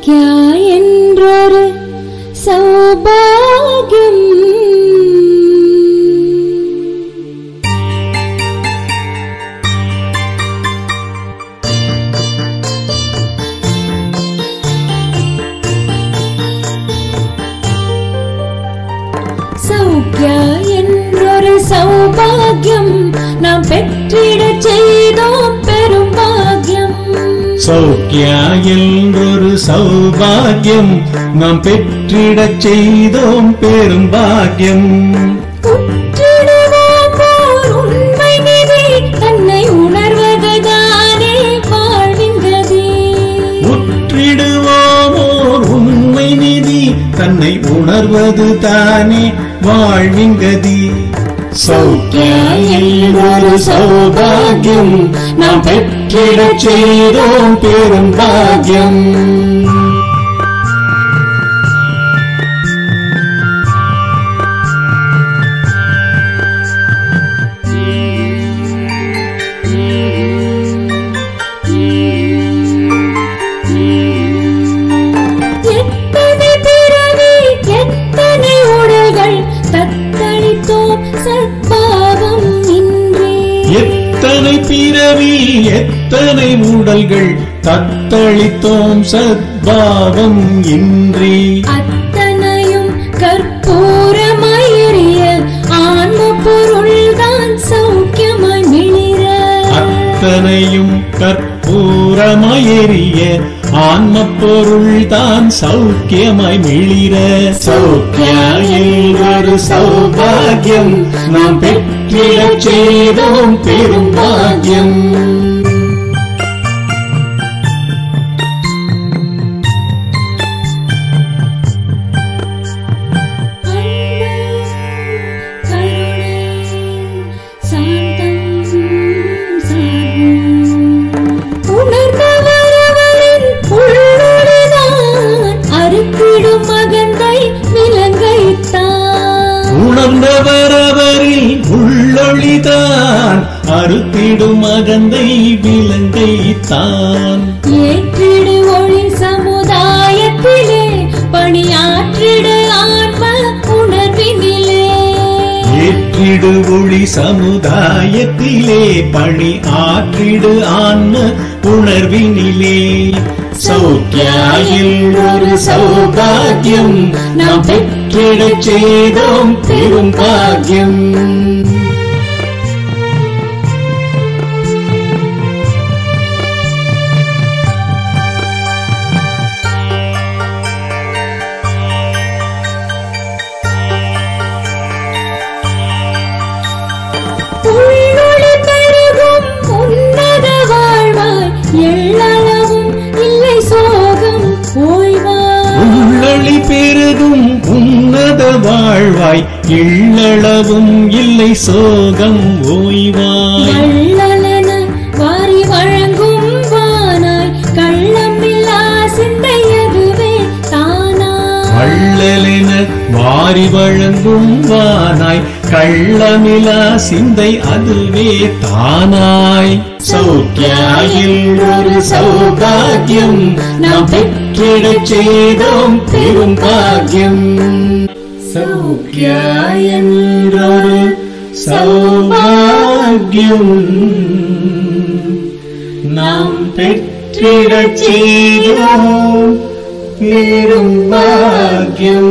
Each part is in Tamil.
சௌக்கியா என்றொரு சௌபாகியம் சௌக்கியா என்றொரு சௌபாகியம் நாம் பெற்றிடச் செய்தோம் பெரும் பாக்கியம் சௌக்கியா என்றொரு சௌபாகியம் நாம் பெற்றிடச் செய்தோம் பெரும் பாக்கியம் உற்றிடுவோம் ஓர் உண்மை நிதி தன்னை உணர்வதுதானே வாழ்வின் கதி உற்றிடுவோம் ஓர் உண்மை நிதி தன்னை உணர்வது தானே வாழ்வின் கதி சௌக்கியா என்றொரு சௌபாகியம் நாம் பெற்றிடச் செய்தோம் பெரும் பாக்கியம் எத்தனை பிறவி எத்தனை உடல்கள் தத்தளித்தோம் சத்பாவம் இன்றே எத்தனை பிறவி எத்தனை உடல்கள் தத்தளித்தோம் சத்பாவம் இன்றி அத்தனையும் கற்பூரமாயறிய ஆன்ம பொருள்தான் சௌக்கியமாய் மிளிர அத்தனையும் கற்பூரமயறிய ஆன்ம பொருள் தான் சௌக்கியமாய் மிளிர சௌக்கியா என்றொரு சௌபாகியம் நாம் பெற்றிடச் செய்தோம் பெரும் பாக்கியம் உணர்ந்தவரவரின் உள்ளொளிதான் அறுத்திடும் மகந்தை விலங்கைத்தான் உணர்ந்தவரவரில் உள்ளொளிதான் அறுத்திடும் அகந்தை விலங்கை தான் ஏற்றிடு ஒளி சமுதாயத்திலே பணியாற்றிடு ஆன்ம உணர்வினிலே ஏற்றிடு ஒளி சமுதாயத்திலே பணி ஆற்றிடு ஆன்ம உணர்வினிலே சௌக்கியாயில் ஒரு சௌபாகியம் நாம் பெற்றிடச் செய்தோம் பெரும் பாக்கியம் உள்ளொளி பெருகும் உன்னத வாழ்வாய் எள்ளளவும் இல்லை சோகம் ஓய்வாய் உள்ளொளி பெருகும் உன்னத வாழ்வாய் எள்ளளவும் இல்லை சோகம் ஓய்வாய் வள்ளலென வாரி வழங்கும் வானாய் கள்ளமில்லா சிந்தை அதுவே தானாய் வள்ளலென வாரி வழங்கும் வானாய் கள்ளமிலா சிந்தை அதுவே தானாய் சௌக்கியாயில் ஒரு சௌபாகியம் நாம் பெற்றிடச் செய்தோம் பெரும் பாக்கியம் சௌக்கியாயென்றொரு சௌபாகியம் நாம் பெற்றிடச் செய்தோம் பெரும் பாக்கியம்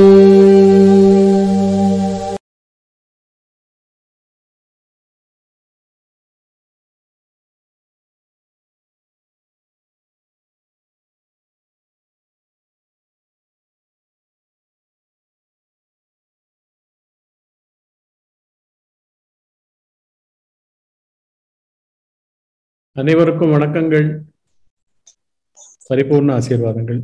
அனைவருக்கும் வணக்கங்கள் பரிபூர்ண ஆசீர்வாதங்கள்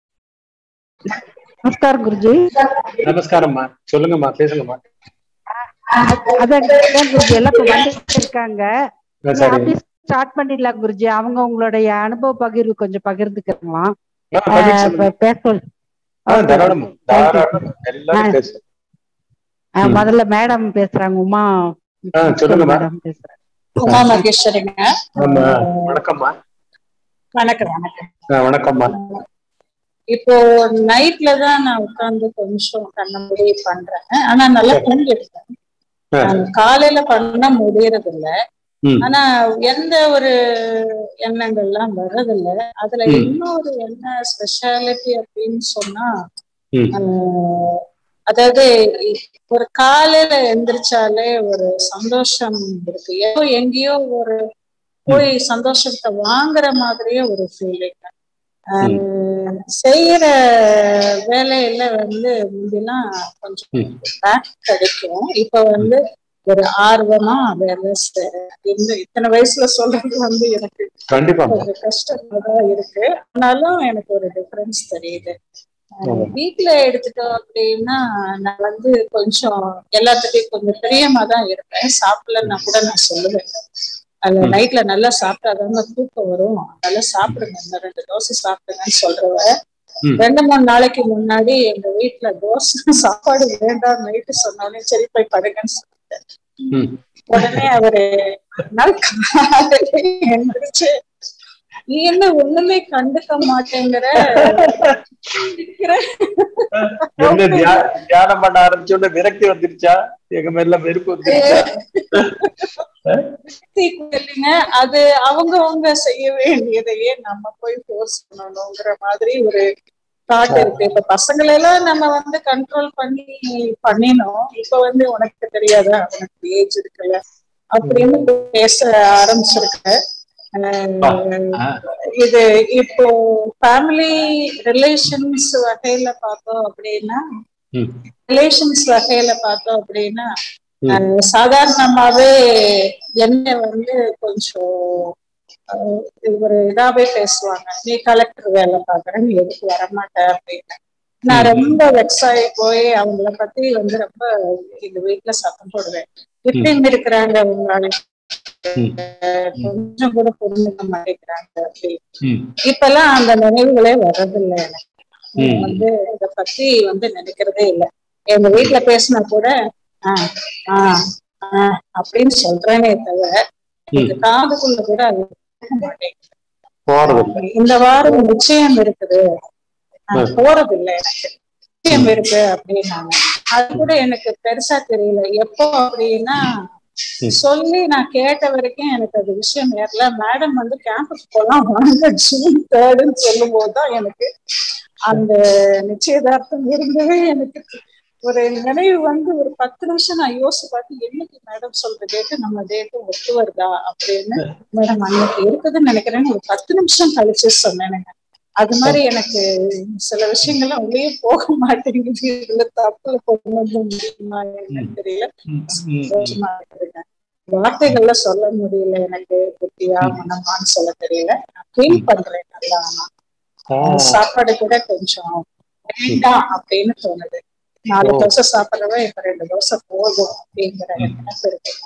நமஸ்கார் குருஜி நமஸ்காரம்மா சொல்லுங்கம்மா பேசுங்கம்மா அதான் அதான் குருஜி எல்லாம் இப்ப வந்துட்டு இருக்காங்க ஆ, சரி அப்படியே ஸ்டார்ட் பண்ணிடலாம் குருஜி அவங்க உங்களுடைய அனுபவ பகிர்வு கொஞ்சம் பகிர்ந்துக்கலாம் ஆ, பதில் சொல்லுங்க. பேச சொல் ஆ, தாராளமா தாராளமா எல்லாரும் ஆ. பேசு ஆ, முதல்ல மேடம் பேசுறாங்க உமா ஆ, சொல்லுங்கம்மா. மேடம் பேசுறாங்க உமா மகேஸ்வரிங்க ஆமா வணக்கம்மா வணக்கம் வணக்கம் ஆ, வணக்கம்மா இப்போ நைட்ல தான் நான் உட்கார்ந்து கொஞ்சம் கண்ண மூடி பண்றேன் ஆனா நல்லா தூங்கிடுறேன் ஆ. நான் காலையில பண்ண முடியறது இல்ல ம். ஆனா எந்த ஒரு எண்ணங்கள்லாம் வர்றதில்ல அதுல ம். இன்னொரு என்ன ஸ்பெஷாலிட்டி அப்படின்னு சொன்னா ம். ஆஹ், அதாவது ஒரு காலையில எந்திரிச்சாலே ஒரு சந்தோஷம் இருக்கு ஏதோ எங்கேயோ ஒரு போய் சந்தோஷத்தை வாங்குற மாதிரியே ஒரு ஃபீலிங் செய்யற வேலையில வந்து முந்திலாம் கொஞ்சம் பேக் கிடைக்கும் இப்ப வந்து ஒரு ஆர்வமா வேலை செய்றேன். இந்த இத்தனை வயசுல சொல்றது வந்து எனக்கு கண்டிப்பா கொஞ்சம் கஷ்டமா தான் இருக்கு ஆனாலும் எனக்கு ஒரு டிஃபரன்ஸ் தெரியுது அஹ் ஆமா. வீட்ல எடுத்துட்டோம் அப்படின்னா நான் வந்து கொஞ்சம் எல்லாத்துட்டையும் கொஞ்சம் பிரியமா தான் இருப்பேன் சாப்பிடலன்னா கூட நான் சொல்லுவேன் அது நைட்ல நல்லா சாப்பிட்டாதாங்க தூக்கம் வரும் நல்லா சாப்பிடுங்க இந்த ரெண்டு தோசை சாப்பிடுங்கன்னு சொல்றவ ம். ரெண்டு மூணு நாளைக்கு முன்னாடி எங்க வீட்ல தோசை சாப்பாடு வேண்டாம் நைட்டு சொன்னாலே சரி போய் படுங்கன்னு சொல்லிட்டேன் ம். உடனே அவரு ஒரு நாள் காலையில எந்திரிச்சு நீ என்ன ஒண்ணுமே கண்டுக்க மாட்டேங்கிற இருக்கிற என்ன தியா- தியானம் பண்ண ஆரம்பிச்சோட விரக்தி வந்துருச்சா எங்க மேல வெறுப்பு வந்துருச்சா இல்லைங்க அது அவங்கவங்க செய்ய வேண்டியதையே நம்ம போய் ஃபோர்ஸ் பண்ணணுங்கிற மாதிரி ஒரு தாட் இருக்கு இப்ப பசங்களை எல்லாம் நம்ம வந்து கண்ட்ரோல் பண்ணி பண்ணினோம் இப்ப வந்து உனக்கு தெரியாதா உனக்கு ஏஜ் இருக்குல்ல அப்படின்னு பேச ஆரம்பிச்சிருக்க அஹ் இது இப்போ ஃபேமிலி ரிலேஷன்ஸ் வகையில பார்த்தோம் அப்படின்னா ம். ரிலேஷன்ஸ் வகையில பார்த்தோம் அப்படின்னா ம். அஹ் சாதாரணமாவே என்ன வந்து கொஞ்சம் அஹ் ஒரு இதாவே பேசுவாங்க நீ கலெக்டர் வேலை பாக்குற நீ எதுக்கு வரமாட்ட அப்படின்னு நான் ரொம்ப வெக்ஸ் ஆகி போய் அவங்கள பத்தி வந்து ரொம்ப எங்க வீட்டுல சத்தம் போடுவேன் இப்படின்னு இருக்கிறாங்க உங்களால ம். கொஞ்சம் கூட புரிஞ்சுக்க மாட்டேங்கிறாங்க அப்படின்னு ம். இப்பெல்லாம் அந்த நினைவுகளே வர்றதில்லை எனக்கு ம். நான் வந்து இத பத்தி வந்து நினைக்கிறதே இல்லை எங்க வீட்டுல பேசினா கூட ஆஹ் ஆஹ் ஆஹ் அப்படின்னு சொல்றேனே தவிர எனக்கு காதுக்குள்ள கூட அது கேட்க மாட்டேங்குது. போறது இல்ல இந்த வாரம் நிச்சயம் இருக்குது நான் போறது இல்லை எனக்கு நிச்சயம் இருக்கு அப்படின்னாங்க அது கூட எனக்கு பெருசா தெரியல எப்போ அப்படின்னா சொல்லி நான் கேட்ட வரைக்கும் எனக்கு அது விஷயம் ஏறல மேடம் வந்து கேம்பஸ் போலாம் வாங்க ஜூன் தேர்டுன்னு சொல்லும் போதுதான் எனக்கு அந்த நிச்சயதார்த்தம் இருந்தவே எனக்கு ஒரு நினைவு வந்து ஒரு பத்து நிமிஷம் நான் யோசிச்சு பார்த்து என்னைக்கு மேடம் சொல்ற டேட்டு நம்ம டேட்டு ஒத்து வருதா அப்படின்னு மேடம் அன்னைக்கு இருக்குதுன்னு நினைக்கிறேன்னு ஒரு பத்து நிமிஷம் கழிச்சு சொன்னேனுங்க அது மாதிரி எனக்கு சில விஷயங்கள்லாம் உள்ளே போக மாட்டேங்குது இதுல தப்புல கொண்டு வந்து முடியுமா என்னன்னு தெரியல சந்தோஷமா இருக்குதுங்க வார்த்தைகள்ல சொல்ல முடியல எனக்கு புத்தியா மனமான்னு சொல்ல தெரியல நான் ஃபீல் பண்றேன் நல்லா ஆனா அந்த சாப்பாடு கூட கொஞ்சம் வேண்டாம் அப்படின்னு தோணுது நாலு தோசை சாப்பிடுறவ இப்ப ரெண்டு தோசை போதும் அப்படிங்கிற நினைப்பு இருக்குங்க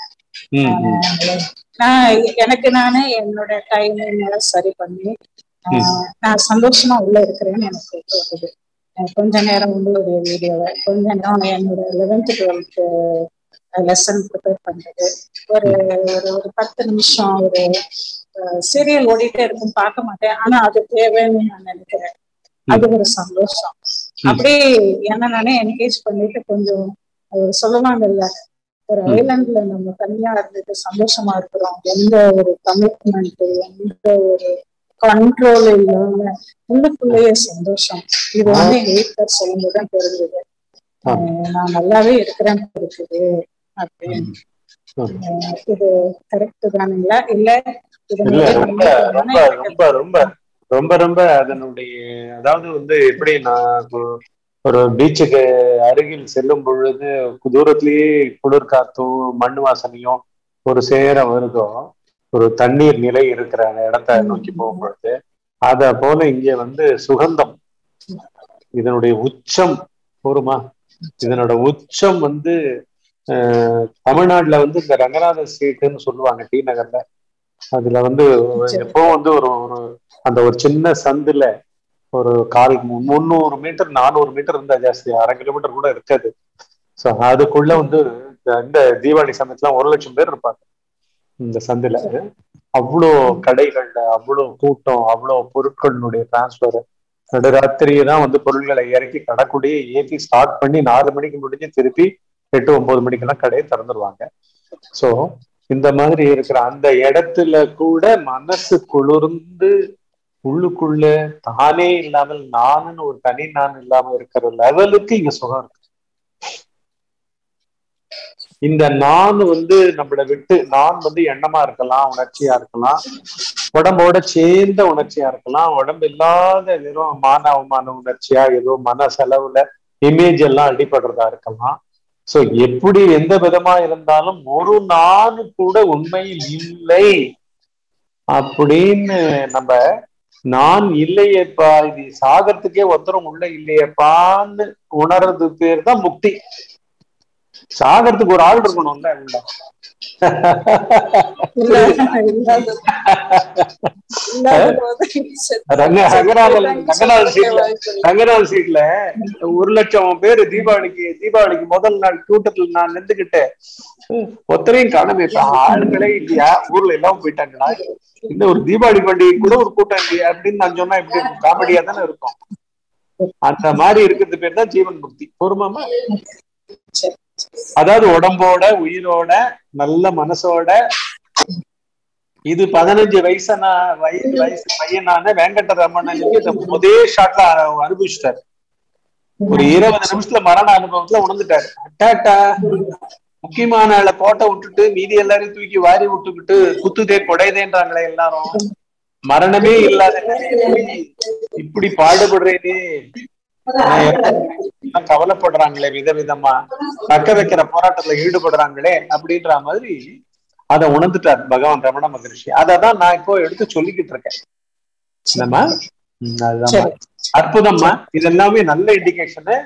ஆஹ் நான் எனக்கு நானே என்னோட டைமிங் சரி பண்ணி ஆஹ் நான் சந்தோஷமா உள்ள இருக்கிறேன்னு எனக்கு தோணுது அஹ் கொஞ்ச நேரம் உங்களுடைய வீடியோவை கொஞ்ச நேரம் என்னோட லெவன்த் டுவெல்த் லெசன் ப்ரிப்பேர் பண்றது ஒரு ஒரு ஒரு பத்து நிமிஷம் ஒரு சீரியல் ஓடிட்டே இருக்கும் பார்க்க மாட்டேன் ஆனா அது தேவைன்னு நான் நினைக்கிறேன் அது ஒரு சந்தோஷம் அப்படியே என்ன நானே என்கேஜ் பண்ணிட்டு கொஞ்சம் அஹ் சொல்லுவாங்க இல்ல ஒரு ஐலாண்ட்ல நம்ம தனியா இருந்துட்டு சந்தோஷமா இருக்கிறோம் எந்த ஒரு கமிட்மெண்ட் எந்த ஒரு கண்ட்ரோல் இல்லாம உள்ளுக்குள்ளேயே சந்தோஷம் இது வந்து எங்க வீட்டுக்கார் சொல்லும்போது தான் தெரிஞ்சது அஹ் நான் நல்லாவே இருக்கிறேன் இருக்குது அப்படின்னு அஹ் இது கரெக்ட் தானுங்களா இல்ல இது இல்ல ரொம்ப மூலமா ரொம்ப ரொம்ப ரொம்ப ரொம்ப ரொம்ப அதனுடைய அதாவது வந்து எப்படி நான் ஒரு- ஒரு பீச்சுக்கு அருகில் செல்லும் பொழுது தூரத்திலேயே குளிர் காத்தும் மண் வாசனையும் ஒரு சேர வருதோ ஒரு தண்ணீர் நிலை இருக்கிற இடத்த நோக்கி போகும் பொழுது அத போல இங்க வந்து சுகந்தம் இதனுடைய உச்சம் போருமா இதனோட உச்சம் வந்து அஹ், தமிழ்நாட்டுல வந்து இந்த ரங்கநாத ஸ்ட்ரீட்னு சொல்லுவாங்க டி நகர்ல அதுல வந்து எப்பவும் வந்து ஒரு ஒரு அந்த ஒரு சின்ன சந்துல ஒரு கால் மு- முந்நூறு மீட்டர் நானூறு மீட்டர் இருந்தா ஜாஸ்தி அரை கிலோமீட்டர் கூட இருக்காது ஸோ அதுக்குள்ள வந்து இந்த- இந்த தீபாவளி சமயத்துல ஒரு லட்சம் பேர் இருப்பாங்க இந்த சந்துல அவ்வளோ கடைகள்ல அவ்வளோ கூட்டம் அவ்வளோ பொருட்களினுடைய டிரான்ஸ்ஃபர் நடுராத்திரி தான் வந்து பொருள்களை இறக்கி கடைக்குடியை ஏற்றி ஸ்டார்ட் பண்ணி நாலு மணிக்கு முடிஞ்சு திருப்பி எட்டு ஒன்பது மணிக்கெல்லாம் கடையை திறந்துருவாங்க சோ இந்த மாதிரி இருக்கிற அந்த இடத்துல கூட மனசு குளிர்ந்து உள்ளுக்குள்ள தானே இல்லாமல் நானுன்னு ஒரு தனி நான் இல்லாம இருக்கிற லெவலுக்கு இங்க சுகம் இருக்கு இந்த நான் வந்து நம்மள விட்டு நான் வந்து எண்ணமா இருக்கலாம் உணர்ச்சியா இருக்கலாம் உடம்போட சேர்ந்த உணர்ச்சியா இருக்கலாம் உடம்பு இல்லாத வெறும் மான அவமான உணர்ச்சியா ஏதோ மன செலவுல இமேஜ் எல்லாம் அடிபடுறதா இருக்கலாம் சோ எப்படி எந்த விதமா இருந்தாலும் ஒரு நான் கூட உண்மையில் இல்லை அப்படின்னு நம்ம நான் இல்லையேப்பா இது சாகறதுக்கே ஒருத்தரும் உள்ள இல்லையேப்பான்னு உணர்றது பேர் தான் முக்தி சாகறதுக்கு ஒரு ஆள் இருக்கணும்ல உள்ள இல்ல இல்லாத இல்லாத போது ரங்க ரங்கநாதன் ரங்கநாதன் சீட்ல ரங்கநாதன் சீட்ல ஒரு லட்சம் பேரு தீபாவளிக்கு தீபாவளிக்கு முதல் நாள் கூட்டத்துல நான் நின்றுகிட்டேன் ஒத்தரையும் காணமே இப்ப ஆளுங்களே இல்லையா ஊர்ல எல்லாம் போயிட்டாங்களா இந்த ஒரு தீபாவளி பண்டிகை கூட ஒரு கூட்டம் இல்லையா அப்படின்னு நான் சொன்னா இப்படி காமெடியா தானே இருக்கும் அந்த மாதிரி இருக்கிறது பேர் தான் ஜீவன் முக்தி பொறுமாமா அதாவது உடம்போட உயிரோட நல்ல மனசோட இது பதினஞ்சு வயசான வயசு வயசு பையனான வெங்கடரமணனுக்கு இந்த முதே ஷாட்ல அனுபவிச்சிட்டாரு ஒரு இருபது நிமிஷத்துல மரண அனுபவத்துல உணர்ந்துட்டாரு அட்டாட்டா முக்கியமான ஆளை கோட்டை விட்டுட்டு மீதி எல்லாரையும் தூக்கி வாரி விட்டுக்கிட்டு குத்துதே கொடைதேன்றாங்களே எல்லாரும் மரணமே இல்லாத நிலையில இப்படி பாடுபடுறேனே நான் எப்ப கவலைப்படுறாங்களே விதவிதமா தக்க வைக்கிற போராட்டத்துல ஈடுபடுறாங்களே அப்படின்ற மாதிரி அதை உணர்ந்துட்டார் பகவான் ரமண மகரிஷி அததான் நான் இப்போ எடுத்து சொல்லிக்கிட்டு இருக்கேன் என்னம்மா ம், அதுதாம்மா. அற்புதம்மா இது எல்லாமே நல்ல இண்டிகேஷனு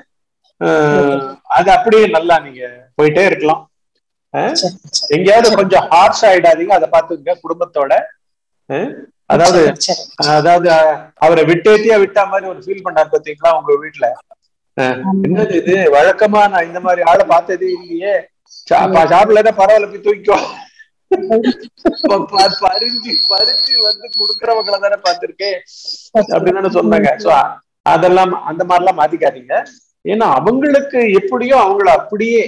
அது அப்படியே நல்லா நீங்க போயிட்டே இருக்கலாம் அஹ், எங்கேயாவது கொஞ்சம் ஹார்ஷ் ஆயிடாதீங்க அதை பார்த்துங்க குடும்பத்தோட அஹ், அதாவது அதாவது அஹ், அவரை விட்டேத்தியா விட்டா மாதிரி ஒரு ஃபீல் பண்ணார் பாத்தீங்களா உங்க வீட்டுல அஹ், என்னது இது வழக்கமா நான் இந்த மாதிரி ஆளை பார்த்ததே இல்லையே சாப்பிடல பரவாயில்ல போய் தூக்கிக்கோ ப- ப- பறிஞ்சு பறிஞ்சு வந்து குடுக்கறவங்களை தானே பார்த்திருக்கேன் அப்படின்னு சொன்னாங்க சோ அதெல்லாம் அந்த மாதிரிலாம் மாத்திக்காதீங்க ஏன்னா அவங்களுக்கு எப்படியோ அவங்கள அப்படியே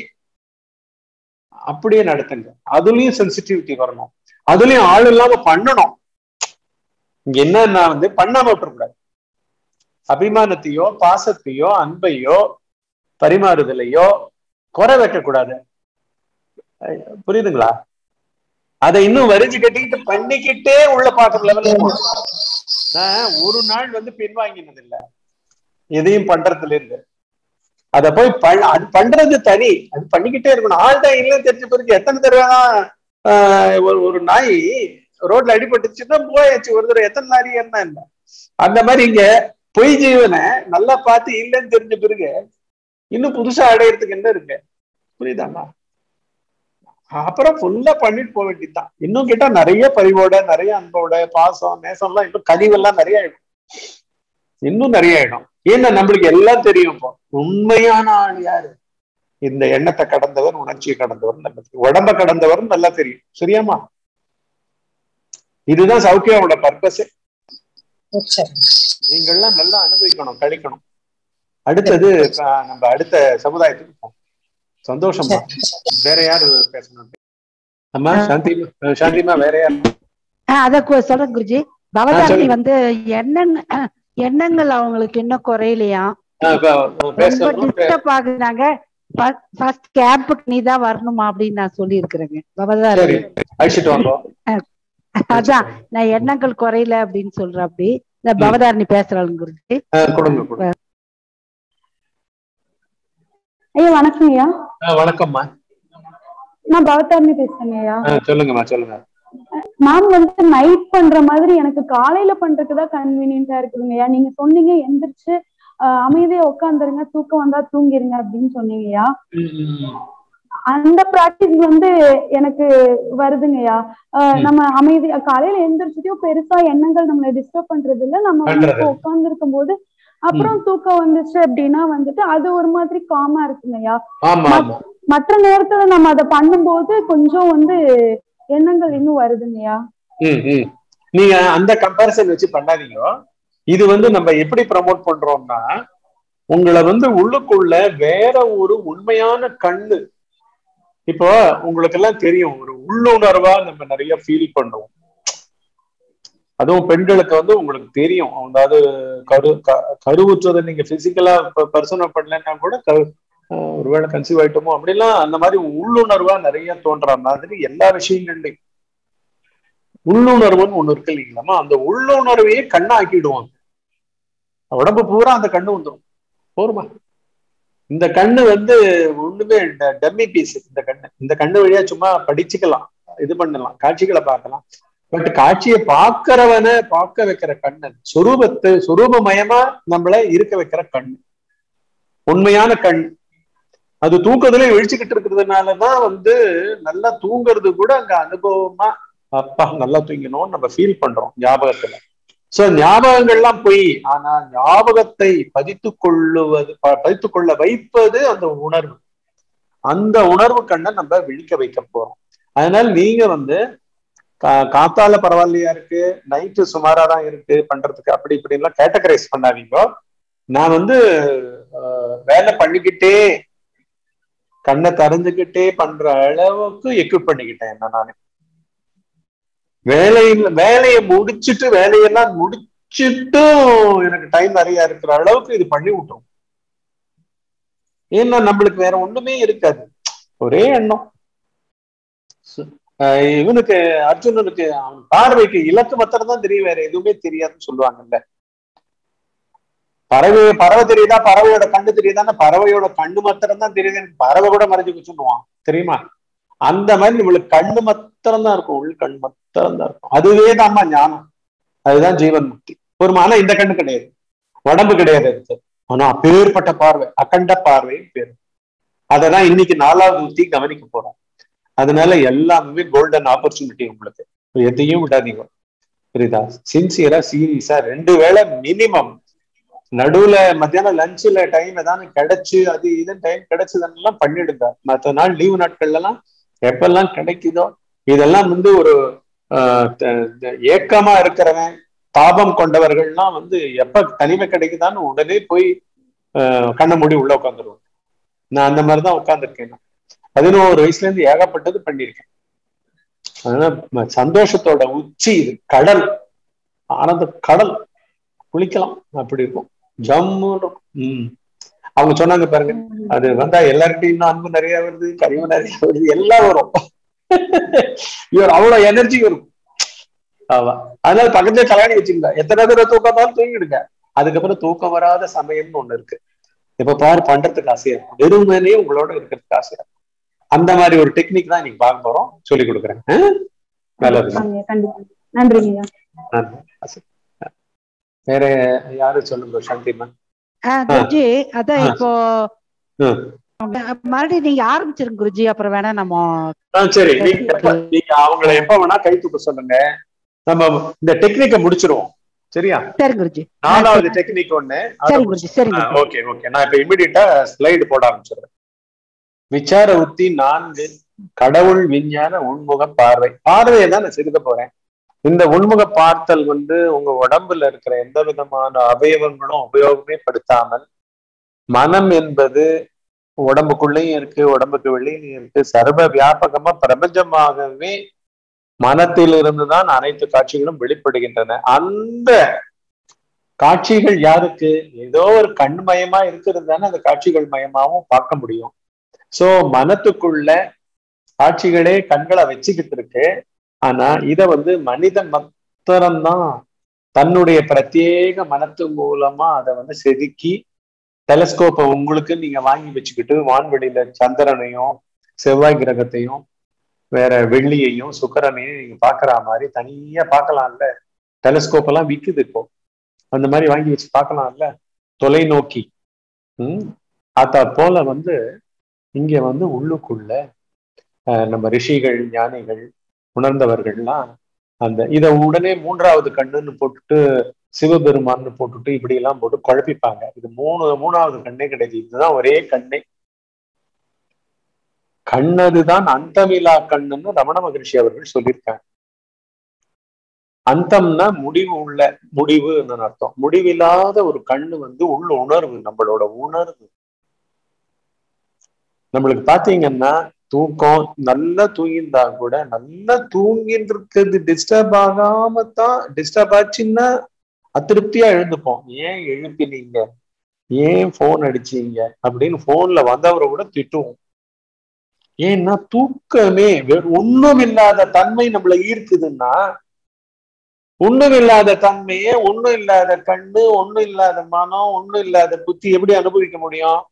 அப்படியே நடத்துங்க அதுலயும் சென்சிட்டிவிட்டி வரணும் அதுலயும் ஆள் இல்லாம பண்ணணும் இங்க என்னன்னா வந்து பண்ணாம விட்டுறக்கூடாது அபிமானத்தையோ பாசத்தையோ அன்பையோ பரிமாறுதலையோ குறை வைக்க கூடாது அஹ் புரியுதுங்களா அதை இன்னும் வரிஞ்சு கட்டிக்கிட்டு பண்ணிக்கிட்டே உள்ள பாக்குற லெவல்ல போகணும். நான் ஒரு நாள் வந்து பின்வாங்கினது இல்ல எதையும் பண்றதுல இருந்து அத போய் பண் அது பண்றது தனி அது பண்ணிக்கிட்டே இருக்கணும் ஆள் தான் இல்லைன்னு தெரிஞ்ச பிறகு எத்தனை தடவை ஆஹ் ஒரு ஒரு நாய் ரோட்ல அடிபட்டுச்சுன்னா போயாச்சு ஒரு தடவை எத்தனை நாரி என்ன இல்ல அந்த மாதிரி இங்க பொய் ஜீவனை நல்லா பார்த்து இல்லைன்னு தெரிஞ்ச பிறகு இன்னும் புதுசா அடையறதுக்கு என்ன இருக்கு புரியுதாங்களா அப்புறம் ஃபுல்லா பண்ணிட்டு போக வேண்டியதுதான் இன்னும் கேட்டா நிறைய பரிவோட நிறைய அன்போட பாசம் நேசம்லாம் இன்னும் கனிவெல்லாம் நிறைய ஆயிடும் இன்னும் நிறைய ஆயிடும் ஏன்னா நம்மளுக்கு எல்லாம் தெரியும் இப்போ உண்மையான ஆள் யாரு இந்த எண்ணத்தை கடந்தவர் உணர்ச்சியை கடந்தவர் நல்லா தெரியும். உடம்ப கடந்தவர் நல்லா தெரியும் சரியாமா இதுதான் சௌக்கியாவோட பர்பஸ் நீங்கள்லாம் நல்லா அனுபவிக்கணும் கழிக்கணும் அடுத்தது அஹ், நம்ம அடுத்த சமுதாயத்துக்கு போவோம் சந்தோஷமா வேற யாரு பேசணும் அம்மா சாந்தி சாந்திமா வேற யார் ஆஹ் அத கு- சொல்றேன் குருஜி பவதாரணி சொல்லுங்க. வந்து எண்ணங் எண்ணங்கள் அவங்களுக்கு இன்னும் குறையலையா ஆஹ் இப்ப ரொம்ப பேசணும் டிஸ்டர்ப் ஆகுறாங்க ஃபர்ஸ்ட் கேம்புக்கு நீ தான் வரணுமா அப்படின்னு நான் சொல்லி இருக்கிறேங்க சரி பவதாரணி அழிச்சிட்டு வாங்க அதான் நான் எண்ணங்கள் குறையல அப்படின்னு சொல்றேன் அப்படி இந்த பவதாரணி பேசுறாங்க குருஜி ஆஹ் கொடுங்க கொடுங்க ஐயா வணக்கம் ஐயா ஆஹ் வணக்கம்மா நான் பவதாரணி பேசுறேங்க ஐயா ஆஹ் சொல்லுங்கம்மா சொல்லுங்க மேம் வந்து நைட் பண்ற மாதிரி எனக்கு காலையில பண்றதுக்கு தான் கன்வீனியன்டா இருக்குதுங்க ஐயா நீங்க சொன்னீங்க எந்திரிச்சு ஆஹ் அமைதியா உட்காந்துருங்க தூக்கம் வந்தா தூங்கிருங்க அப்படின்னு சொன்னீங்கய்யா அந்த பிராக்டிஸ் வந்து எனக்கு வருதுங்கய்யா ஆஹ் ம். நம்ம அமைதி காலையில எந்திரிச்சிட்டும் பெருசா எண்ணங்கள் நம்மளை டிஸ்டர்ப் பண்றது இல்ல நம்ம வந்து பண்றது. இப்போ உட்கார்ந்து போது அப்புறம் தூக்கம் வந்துச்சு அப்படின்னா வந்துட்டு அது ஒரு மாதிரி காமா இருக்குங்கய்யா ஆமா ஆமா மற்ற நேரத்துல நம்ம அதை பண்ணும்போது கொஞ்சம் வந்து எண்ணங்கள் இன்னும் வருதுங்கய்யா ம் ம் நீங்க அந்த கம்பேரிசன் வச்சு பண்ணாதீங்க இது வந்து நம்ம எப்படி ப்ரமோட் பண்றோம்னா உங்களை வந்து உள்ளுக்குள்ள வேற ஒரு உண்மையான கண்ணு இப்போ உங்களுக்கு எல்லாம் தெரியும் ஒரு உள்ளுணர்வா நம்ம நிறைய ஃபீல் பண்றோம் அதுவும் பெண்களுக்கு வந்து உங்களுக்கு தெரியும் அதாவது கரு க- கருவுற்றதை நீங்க பிசிக்கலா பர்சனை பண்ணலன்னா கூட கரு ஆஹ் ஒருவேளை கன்சீவ் ஆயிட்டோமோ அப்படிலாம் அந்த மாதிரி உள்ளுணர்வா நிறைய தோன்ற மாதிரி எல்லா விஷயங்கள்லையும் உள்ளுணர்வுன்னு ஒண்ணு இருக்கு இல்லைங்களாமா அந்த உள்ளுணர்வையே கண்ணாக்கிடுவாங்க உடம்பு பூரா அந்த கண்ணு வந்துடும் போருமா இந்த கண்ணு வந்து ஒண்ணுமே டம்மி பீஸ் இந்த கண்ணு இந்த கண்ணு வழியா சும்மா படிச்சுக்கலாம் இது பண்ணலாம் காட்சிகளை பார்க்கலாம் பட் காட்சியை பார்க்கறவனை பார்க்க வைக்கிற கண்ணு சொரூபத்தை சொரூபமயமா நம்மள இருக்க வைக்கிற கண்ணு உண்மையான கண் அது தூக்கத்துல விழிச்சுக்கிட்டு இருக்கிறதுனாலதான் வந்து நல்லா தூங்குறது கூட அங்க அனுபவமா அப்பா நல்லா தூங்கணும்னு நம்ம ஃபீல் பண்றோம் ஞாபகத்துல சோ ஞாபகங்கள்லாம் போய் ஆனா ஞாபகத்தை பதித்து கொள்ளுவது ப- பதித்துக் கொள்ள வைப்பது அந்த உணர்வு அந்த உணர்வு கண்ணை நம்ம விழிக்க வைக்க போறோம் அதனால நீங்க வந்து கா- காத்தால பரவாயில்லையா இருக்கு நைட்டு சுமாரா தான் இருக்கு பண்றதுக்கு அப்படி இப்படி எல்லாம் கேட்டகரைஸ் பண்ணாதீங்க நான் வந்து அஹ், வேலை பண்ணிக்கிட்டே கண்ணை திறந்துகிட்டே பண்ற அளவுக்கு எக்யூப் பண்ணிக்கிட்டேன் என்ன நானு வேலையில வேலையை முடிச்சிட்டு வேலையெல்லாம் முடிச்சிட்டும் எனக்கு டைம் நிறைய இருக்கிற அளவுக்கு இது பண்ணி விட்டுரும் ஏன்னா நம்மளுக்கு வேற ஒண்ணுமே இருக்காது ஒரே எண்ணம் சு- ஆஹ் இவனுக்கு அர்ஜுனனுக்கு அவன் பார்வைக்கு இலக்கு மாத்திரம் தான் தெரியும் வேற எதுவுமே தெரியாதுன்னு சொல்லுவாங்கல்ல பறவை பறவை தெரியுதா பறவையோட கண்ணு தெரியுதான்னா பறவையோட கண்ணு மாத்திரம் தான் தெரியுது எனக்கு பறவை கூட மறைஞ்சு வச்சுடுவான் தெரியுமா அந்த மாதிரி நம்மளுக்கு கண்ணு மாத்திரம் தான் இருக்கும் உள் கண் மாத்திரம் தான் இருக்கும் அதுவே தான்மா ஞானம் அதுதான் ஜீவன் முக்தி ஒரு ஆனா இந்த கண்ணு கிடையாது உடம்பு கிடையாது அதுக்கு ஆனா அப்பேற்பட்ட பார்வை அகண்ட பார்வை பேர் அததான் இன்னைக்கு நாலாவது ஊத்தி கவனிக்க போறோம் அதனால எல்லாமே கோல்டன் ஆப்பர்ச்சுனிட்டி உங்களுக்கு எதையும் விடாதீங்க புரியுதா சின்சியரா சீரியஸா ரெண்டு வேளை மினிமம் நடுவுல மத்தியானம் லஞ்சுல டைம் ஏதாவது கிடைச்சு அது இது டைம் கிடைச்சதுன்னெல்லாம் பண்ணிடுங்க மற்ற நாள் லீவு நாட்கள்ல எல்லாம் எப்பெல்லாம் கிடைக்குதோ இதெல்லாம் வந்து ஒரு ஆஹ், த- த- ஏக்கமா இருக்கிறவன் தாபம் கொண்டவர்கள்லாம் வந்து எப்ப தனிமை கிடைக்குதான்னு உடனே போய் ஆஹ், கண்ணை மூடி உள்ள உட்காந்துருவோம் நான் அந்த மாதிரிதான் உட்காந்துருக்கேன் நான் பதினோரு வயசுல இருந்து ஏகப்பட்டது பண்ணியிருக்கேன் அதனால ம- சந்தோஷத்தோட உச்சி இது கடல் ஆனந்த கடல் குளிக்கலாம் அப்படி இருக்கும் ஜம்மு உம் அவங்க சொன்னாங்க பாருங்க அது வந்தா எல்லார்கிட்டையும் இன்னும் அன்பு நிறைய வருது கரிவு நிறைய வருது எல்லாம் வரும் இவர் அவ்வளவு எனர்ஜி வரும் ஆமா அதனால பக்கத்துல கல்யாணி வச்சுங்க எத்தனை தடவை தூக்கம் வந்தாலும் தூங்கிடுங்க அதுக்கப்புறம் தூக்கம் வராத சமயம்னு ஒண்ணு இருக்கு இப்ப பாரு பண்றதுக்கு ஆசையா இருக்கும் வெறுமனே உங்களோட இருக்கிறதுக்கு ஆசையா இருக்கும் அந்த மாதிரி ஒரு டெக்னிக் தான் இன்னைக்கு பார்க்க போறோம் சொல்லி கொடுக்குறேன் ஆ? நல்லது ஆமாங்க, கண்டிப்பா நன்றிங்க நன்றி. வேற யாரு சொல்லுங்க சாந்திமா ஆஹ் குருஜி அதான் ஆ. இப்போ ம். மறுபடியும் நீங்க ஆரம்பிச்சிருங்க குருஜி அப்புறம் வேணா நம்ம ஆ, சரி நீங்க எப்ப நீங்க அவங்கள எப்ப வேணா கை தூக்க சொல்லுங்க நம்ம இந்த டெக்னிக்கை முடிச்சிருவோம் சரியா சரி குருஜி நாலாவது டெக்னிக் ஒண்ணு சரி குருஜி சரிங்க ஓகே ஓகே நான் இப்ப இமிடியட்டா ஸ்லைடு போட ஆரம்பிச்சிடுறேன் விசார உத்தி நான்கு கடவுள் விஞ்ஞான உண்முக பார்வை பார்வையை தான் நான் செதுக்க போறேன் இந்த உண்முக பார்த்தல் வந்து உங்க உடம்புல இருக்கிற எந்த விதமான அவயவங்களும் உபயோகமே படுத்தாமல் மனம் என்பது உடம்புக்குள்ளேயும் இருக்கு உடம்புக்கு வெளியிலயும் இருக்கு சர்வ வியாபகமா பிரபஞ்சமாகவே மனத்திலிருந்து தான் அனைத்து காட்சிகளும் வெளிப்படுகின்றன அந்த காட்சிகள் யாருக்கு ஏதோ ஒரு கண்மயமா இருக்கிறது தானே அந்த காட்சிகள் மயமாவும் பார்க்க முடியும் சோ மனத்துக்குள்ள காட்சிகளே கண்களை வச்சுக்கிட்டு இருக்கு ஆனா இத வந்து மனிதன் மாத்திரம்தான் தன்னுடைய பிரத்யேக மனத்து மூலமா அதை வந்து செதுக்கி டெலஸ்கோப்பை உங்களுக்கு நீங்க வாங்கி வச்சுக்கிட்டு வான்வெளியில சந்திரனையும் செவ்வாய் கிரகத்தையும் வேற வெள்ளியையும் சுக்கிரனையும் நீங்க பாக்குற மாதிரி தனியா பார்க்கலாம்ல டெலஸ்கோப் எல்லாம் விக்குது இப்போ அந்த மாதிரி வாங்கி வச்சு பார்க்கலாம்ல தொலைநோக்கி ம் அத போல வந்து இங்க வந்து உள்ளுக்குள்ள அஹ், நம்ம ரிஷிகள் ஞானிகள் உணர்ந்தவர்கள்லாம் அந்த இத உடனே மூன்றாவது கண்ணுன்னு போட்டுட்டு சிவபெருமான்னு போட்டுட்டு இப்படி எல்லாம் போட்டு குழப்பிப்பாங்க இது மூணு மூணாவது கண்ணே கிடையாது இதுதான் ஒரே கண்ணே கண்ணதுதான் அந்தமிலா கண்ணுன்னு ரமண மகரிஷி அவர்கள் சொல்லியிருக்காங்க அந்தம்னா முடிவு உள்ள முடிவுன்னு அர்த்தம் முடிவில்லாத ஒரு கண்ணு வந்து உள்ள உணர்வு நம்மளோட உணர்வு நம்மளுக்கு பாத்தீங்கன்னா தூக்கம் நல்லா தூங்கியிருந்தா கூட நல்லா தூங்கிட்டு இருக்கிறது டிஸ்டர்ப் ஆகாம தான் டிஸ்டர்ப் ஆச்சுன்னா அதிருப்தியா எழுந்துப்போம் ஏன் எழுப்பினீங்க ஏன் போன் அடிச்சீங்க அப்படின்னு போன்ல வந்தவரை கூட திட்டுவோம் ஏன்னா தூக்கமே ஒண்ணும் இல்லாத தன்மை நம்மள ஈர்க்குதுன்னா ஒண்ணும் இல்லாத தன்மையே ஒண்ணும் இல்லாத கண்ணு ஒண்ணும் இல்லாத மனம் ஒண்ணும் இல்லாத புத்தி எப்படி அனுபவிக்க முடியும்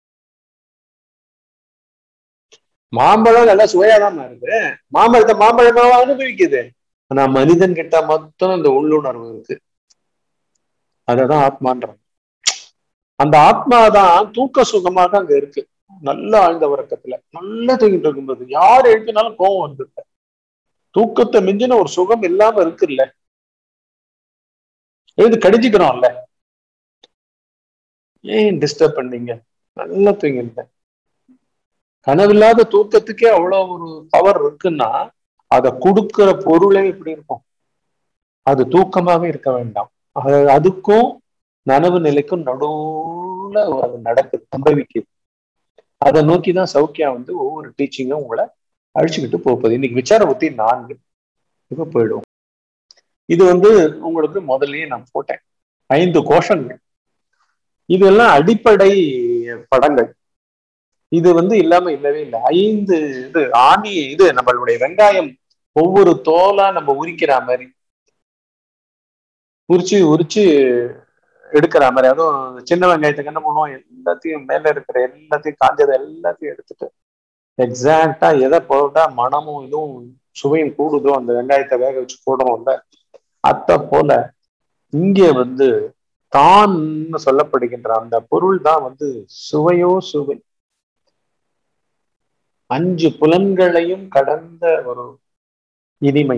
மாம்பழம் நல்லா சுவையாதான் இருக்கு மாம்பழத்தை மாம்பழமாவா அனுபவிக்குது ஆனா மனிதன் கிட்ட மொத்தம் இந்த உள்ளுணர்வு இருக்கு அததான் ஆத்மான்றாங்க அந்த ஆத்மா தான் தூக்க சுகமாக அங்க இருக்கு நல்ல ஆழ்ந்த உறக்கத்துல நல்லா தூங்கிட்டு இருக்கும்போது யார் எழுப்பினாலும் கோவம் வந்துருக்க தூக்கத்தை மிஞ்சின ஒரு சுகம் இல்லாம இருக்குல்ல எழுந்து கடிஞ்சுக்கிறோம்ல ஏன் டிஸ்டர்ப் பண்ணீங்க நல்லா தூங்கிருந்தேன் கனவில்லாத தூக்கத்துக்கே அவ்வளவு ஒரு பவர் இருக்குன்னா அதை கொடுக்கிற பொருளே எப்படி இருக்கும் அது தூக்கமாவே இருக்க வேண்டாம் அது அதுக்கும் நனவு நிலைக்கும் நடுவுல அது நடக்குது சம்பவிக்குது அதை நோக்கிதான் சௌக்கியா வந்து ஒவ்வொரு டீச்சிங்கும் உங்களை அழிச்சுக்கிட்டு போகுது இன்னைக்கு விசார புத்தி நான்கு இப்ப போயிடுவோம் இது வந்து உங்களுக்கு முதல்லயே நான் போட்டேன் ஐந்து கோஷங்கள் இதெல்லாம் அடிப்படை படங்கள் இது வந்து இல்லாம இல்லவே இல்லை ஐந்து இது ஆணி இது நம்மளுடைய வெங்காயம் ஒவ்வொரு தோலா நம்ம உரிக்கிற மாதிரி உரிச்சு உரிச்சு எடுக்கிற மாதிரி அதுவும் சின்ன வெங்காயத்துக்கு என்ன பண்ணுவோம் எல்லாத்தையும் மேல இருக்கிற எல்லாத்தையும் காஞ்சதை எல்லாத்தையும் எடுத்துட்டு எக்ஸாக்டா எதை போட்டா மனமும் இதுவும் சுவையும் கூடுதோ அந்த வெங்காயத்தை வேக வச்சு போடுறோம்ல அத்த போல இங்கே வந்து தான் சொல்லப்படுகின்ற அந்த பொருள் தான் வந்து சுவையோ சுவை அஞ்சு புலன்களையும் கடந்த ஒரு இனிமை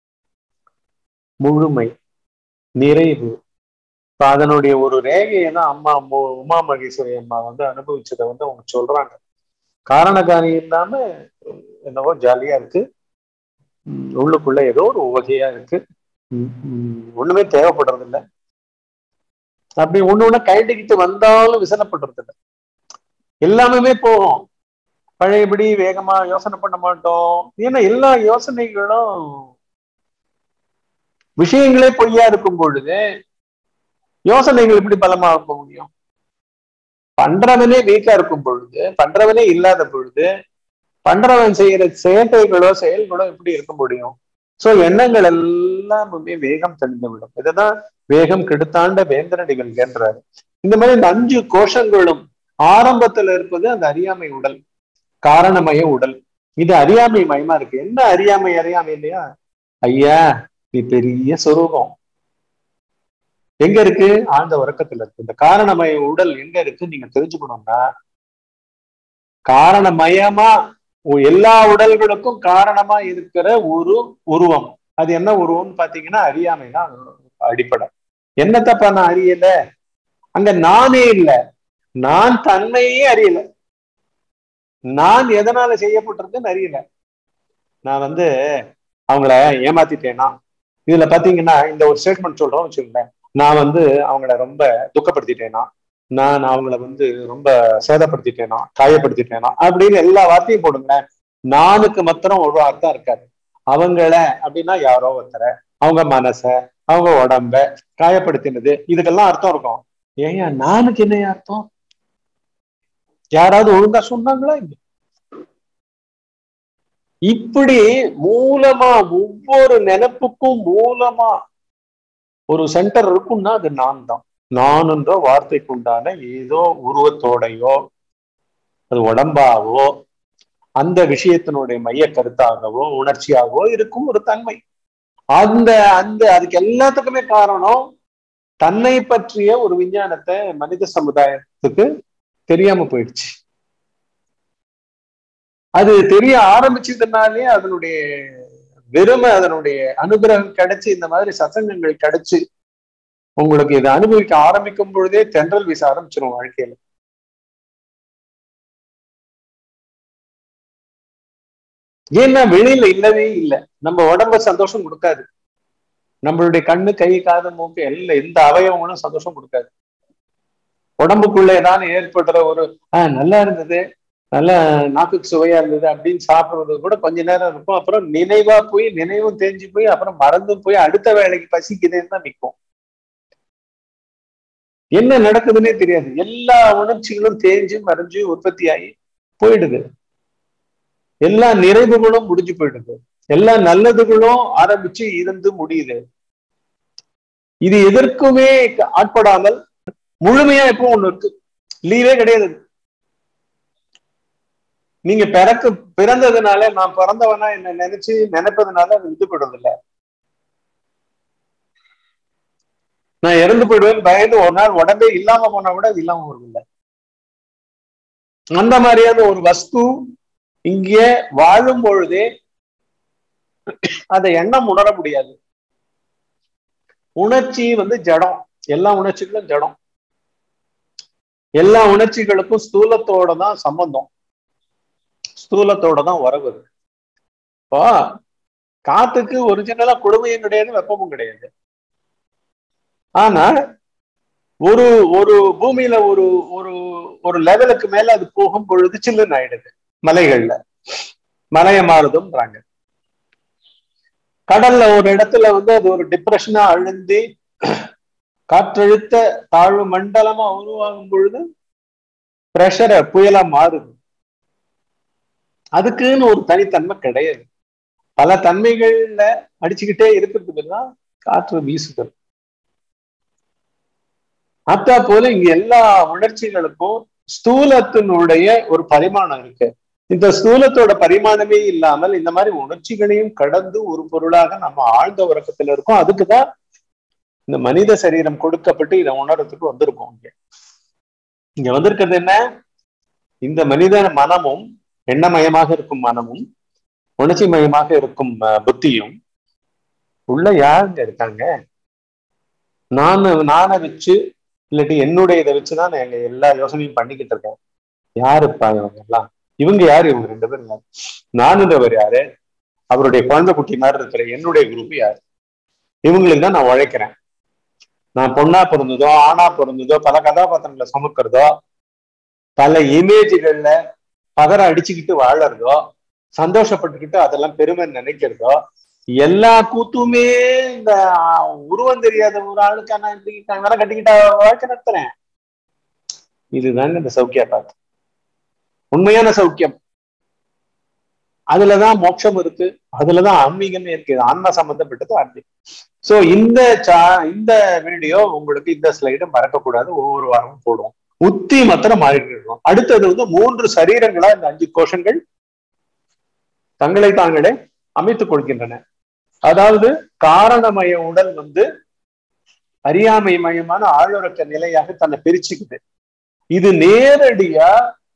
முழுமை நிறைவு அதனுடைய ஒரு ரேகையை தான் அம்மா உமா மகேஸ்வரி அம்மா வந்து அனுபவிச்சதை வந்து அவங்க சொல்றாங்க காரணக்காரி இல்லாம என்னவோ ஜாலியா இருக்கு உள்ளுக்குள்ள ஏதோ ஒரு வகையா இருக்கு ஒண்ணுமே தேவைப்படுறது இல்லை அப்படி ஒண்ணு ஒண்ணு கைட்டுக்கிட்டு வந்தாலும் விசனப்படுறது இல்லை எல்லாமே போகும் பழையபடி வேகமா யோசனை பண்ண மாட்டோம் ஏன்னா எல்லா யோசனைகளும் விஷயங்களே பொய்யா இருக்கும் பொழுது யோசனைகள் எப்படி பலமா இருக்க முடியும் பண்றவனே வீக்கா இருக்கும் பொழுது பண்றவனே இல்லாத பொழுது பண்றவன் செய்யற செயற்கைகளோ செயல்களோ எப்படி இருக்க முடியும் சோ எண்ணங்கள் எல்லாமே வேகம் தெளிந்து விடும் இதுதான் வேகம் கெடுத்தாண்ட வேந்தனடிகள் என்றாரு இந்த மாதிரி இந்த அஞ்சு கோஷங்களும் ஆரம்பத்துல இருப்பது அந்த அறியாமை உடல் காரணமய உடல் இது அறியாமை மயமா இருக்கு என்ன அறியாமை அறியாமை இல்லையா ஐயா நீ பெரிய சொரூபம் எங்க இருக்கு ஆழ்ந்த உறக்கத்துல இருக்கு இந்த காரணமய உடல் எங்க இருக்கு நீங்க தெரிஞ்சுக்கணும்னா காரணமயமா எல்லா உடல்களுக்கும் காரணமா இருக்கிற ஒரு உருவம் அது என்ன உருவம்னு பாத்தீங்கன்னா அறியாமை தான் அடிப்படை என்னத்தப்பா நான் அறியல அங்க நானே இல்ல நான் தன்மையே அறியல நான் எதனால செய்யப்பட்டிருக்குன்னு அறியல நான் வந்து அவங்கள ஏமாத்திட்டேனா இதுல பாத்தீங்கன்னா இந்த ஒரு ஸ்டேட்மெண்ட் சொல்றோம் வச்சுக்கோங்களேன் நான் வந்து அவங்கள ரொம்ப துக்கப்படுத்திட்டேனா நான் அவங்கள வந்து ரொம்ப சேதப்படுத்திட்டேனா காயப்படுத்திட்டேனா அப்படின்னு எல்லா வார்த்தையும் போடுங்களேன் நானுக்கு மாத்திரம் ஒரு அர்த்தம் இருக்காது அவங்கள அப்படின்னா யாரோ ஒருத்தர அவங்க மனச அவங்க உடம்ப காயப்படுத்தினது இதுக்கெல்லாம் அர்த்தம் இருக்கும் ஏன் நானுக்கு என்ன அர்த்தம் யாராவது ஒழுங்கா சொன்னாங்களா இல்ல இப்படி மூலமா ஒவ்வொரு நினைப்புக்கும் மூலமா ஒரு சென்டர் இருக்கும்னா அது நான் தான் நானுன்ற வார்த்தைக்கு உண்டான ஏதோ உருவத்தோடையோ அது உடம்பாவோ அந்த விஷயத்தினுடைய மைய கருத்தாகவோ உணர்ச்சியாகவோ இருக்கும் ஒரு தன்மை அந்த அந்த அதுக்கு எல்லாத்துக்குமே காரணம் தன்னை பற்றிய ஒரு விஞ்ஞானத்தை மனித சமுதாயத்துக்கு தெரியாம போயிடுச்சு அது தெரிய ஆரம்பிச்சதுனாலே அதனுடைய வெறுமை அதனுடைய அனுகிரகம் கிடைச்சு இந்த மாதிரி சசங்கங்கள் கிடைச்சு உங்களுக்கு இதை அனுபவிக்க ஆரம்பிக்கும் பொழுதே தென்றல் வீச ஆரம்பிச்சிடும் வாழ்க்கையில ஏன்னா வெளியில இல்லவே இல்லை நம்ம உடம்ப சந்தோஷம் கொடுக்காது நம்மளுடைய கண்ணு கை காது மூக்கு எல்லாம் எந்த அவயவங்களும் சந்தோஷம் கொடுக்காது உடம்புக்குள்ள ஏதாவது ஏற்படுற ஒரு ஆஹ் நல்லா இருந்தது நல்லா நாக்குக்கு சுவையா இருந்தது அப்படின்னு சாப்பிடுறது கூட கொஞ்ச நேரம் இருக்கும் அப்புறம் நினைவா போய் நினைவும் தேஞ்சு போய் அப்புறம் மறந்தும் போய் அடுத்த வேலைக்கு பசிக்குதுன்னு தான் நிற்கும் என்ன நடக்குதுன்னே தெரியாது எல்லா உணர்ச்சிகளும் தேஞ்சு மறைஞ்சு உற்பத்தி ஆகி போயிடுது எல்லா நிறைவுகளும் முடிஞ்சு போயிடுது எல்லா நல்லதுகளும் ஆரம்பிச்சு இருந்து முடியுது இது எதற்குமே ஆட்படாமல் முழுமையா இப்போ ஒண்ணு இருக்கு லீவே கிடையாது நீங்க பிறக்கு பிறந்ததுனால நான் பிறந்தவனா என்ன நினைச்சு நினைப்பதுனால அது இது இல்லை நான் இறந்து போயிடுவேன் பயந்து ஒரு நாள் உடம்பே இல்லாம போனா கூட அது இல்லாம வருதில்லை அந்த மாதிரியான ஒரு வஸ்து இங்கே வாழும் பொழுதே அதை எண்ணம் உணர முடியாது உணர்ச்சி வந்து ஜடம் எல்லா உணர்ச்சிகளும் ஜடம் எல்லா உணர்ச்சிகளுக்கும் ஸ்தூலத்தோட தான் சம்பந்தம் ஸ்தூலத்தோட தான் உறவு இப்போ காத்துக்கு ஒரிஜினலா குளுமையும் கிடையாது வெப்பமும் கிடையாது ஆனா ஒரு ஒரு பூமியில ஒரு ஒரு ஒரு லெவலுக்கு மேல அது போகும் பொழுது சில்லுன்னு ஆயிடுது மலைகள்ல மலைய மாறுதும்ன்றாங்க கடல்ல ஒரு இடத்துல வந்து அது ஒரு டிப்ரெஷனா அழுந்தி காற்றழுத்த தாழ்வு மண்டலமா உருவாகும் பொழுது பிரஷரை புயலா மாறுது அதுக்குன்னு ஒரு தனித்தன்மை கிடையாது பல தன்மைகள்ல அடிச்சுக்கிட்டே இருக்கிறதுக்கு தான் காற்று வீசுதல் அத்தா போல இங்க எல்லா உணர்ச்சிகளுக்கும் ஸ்தூலத்தினுடைய ஒரு பரிமாணம் இருக்கு இந்த ஸ்தூலத்தோட பரிமாணமே இல்லாமல் இந்த மாதிரி உணர்ச்சிகளையும் கடந்து ஒரு பொருளாக நம்ம ஆழ்ந்த உறக்கத்துல இருக்கோம் அதுக்குதான் இந்த மனித சரீரம் கொடுக்கப்பட்டு இதை உணர்றதுக்கு வந்திருக்கோம் இங்க இங்க வந்திருக்கிறது என்ன இந்த மனித மனமும் எண்ணமயமாக இருக்கும் மனமும் உணர்ச்சி மயமாக இருக்கும் புத்தியும் உள்ள யாருங்க இருக்காங்க நான் நானை வச்சு இல்லாட்டி என்னுடைய இதை வச்சுதான் நான் எல்லா யோசனையும் பண்ணிக்கிட்டு இருக்கேன் யாருப்பா இவங்க எல்லாம் இவங்க யாரு இவங்க ரெண்டு பேரும் யாரு நானுன்றவர் யாரு அவருடைய குழந்தை குட்டி மாதிரி இருக்கிற என்னுடைய குரூப் யாரு இவங்களுக்கு தான் நான் உழைக்கிறேன் நான் பொண்ணா பிறந்ததோ ஆணா பிறந்ததோ பல கதாபாத்திரங்களை சுமக்கிறதோ பல இமேஜ்கள்ல பதற அடிச்சுக்கிட்டு வாழறதோ சந்தோஷப்பட்டுக்கிட்டு அதெல்லாம் பெருமை நினைக்கிறதோ எல்லா கூத்துமே இந்த உருவம் தெரியாத ஒரு ஆளுக்கு நான் இப்படி வேற கட்டிக்கிட்டா வாழ்க்கை நடத்துறேன் இதுதாங்க இந்த சௌக்கியா பார்த்து உண்மையான சௌக்கியம் அதுலதான் மோட்சம் இருக்கு அதுலதான் ஆன்மீகமே இருக்கு ஆன்மா சம்பந்தப்பட்டது ஆன்மீகம் சோ இந்த சா இந்த வீடியோ உங்களுக்கு இந்த ஸ்லைடு மறக்கக்கூடாது ஒவ்வொரு வாரமும் போடுவோம் உத்தி மாத்திரம் மாறிட்டு இருக்கோம் அடுத்தது வந்து மூன்று சரீரங்களா இந்த அஞ்சு கோஷங்கள் தங்களை தாங்களே அமைத்துக் கொள்கின்றன அதாவது காரணமய உடல் வந்து அறியாமை மயமான ஆளுறக்க நிலையாக தன்னை பிரிச்சுக்குது இது நேரடியா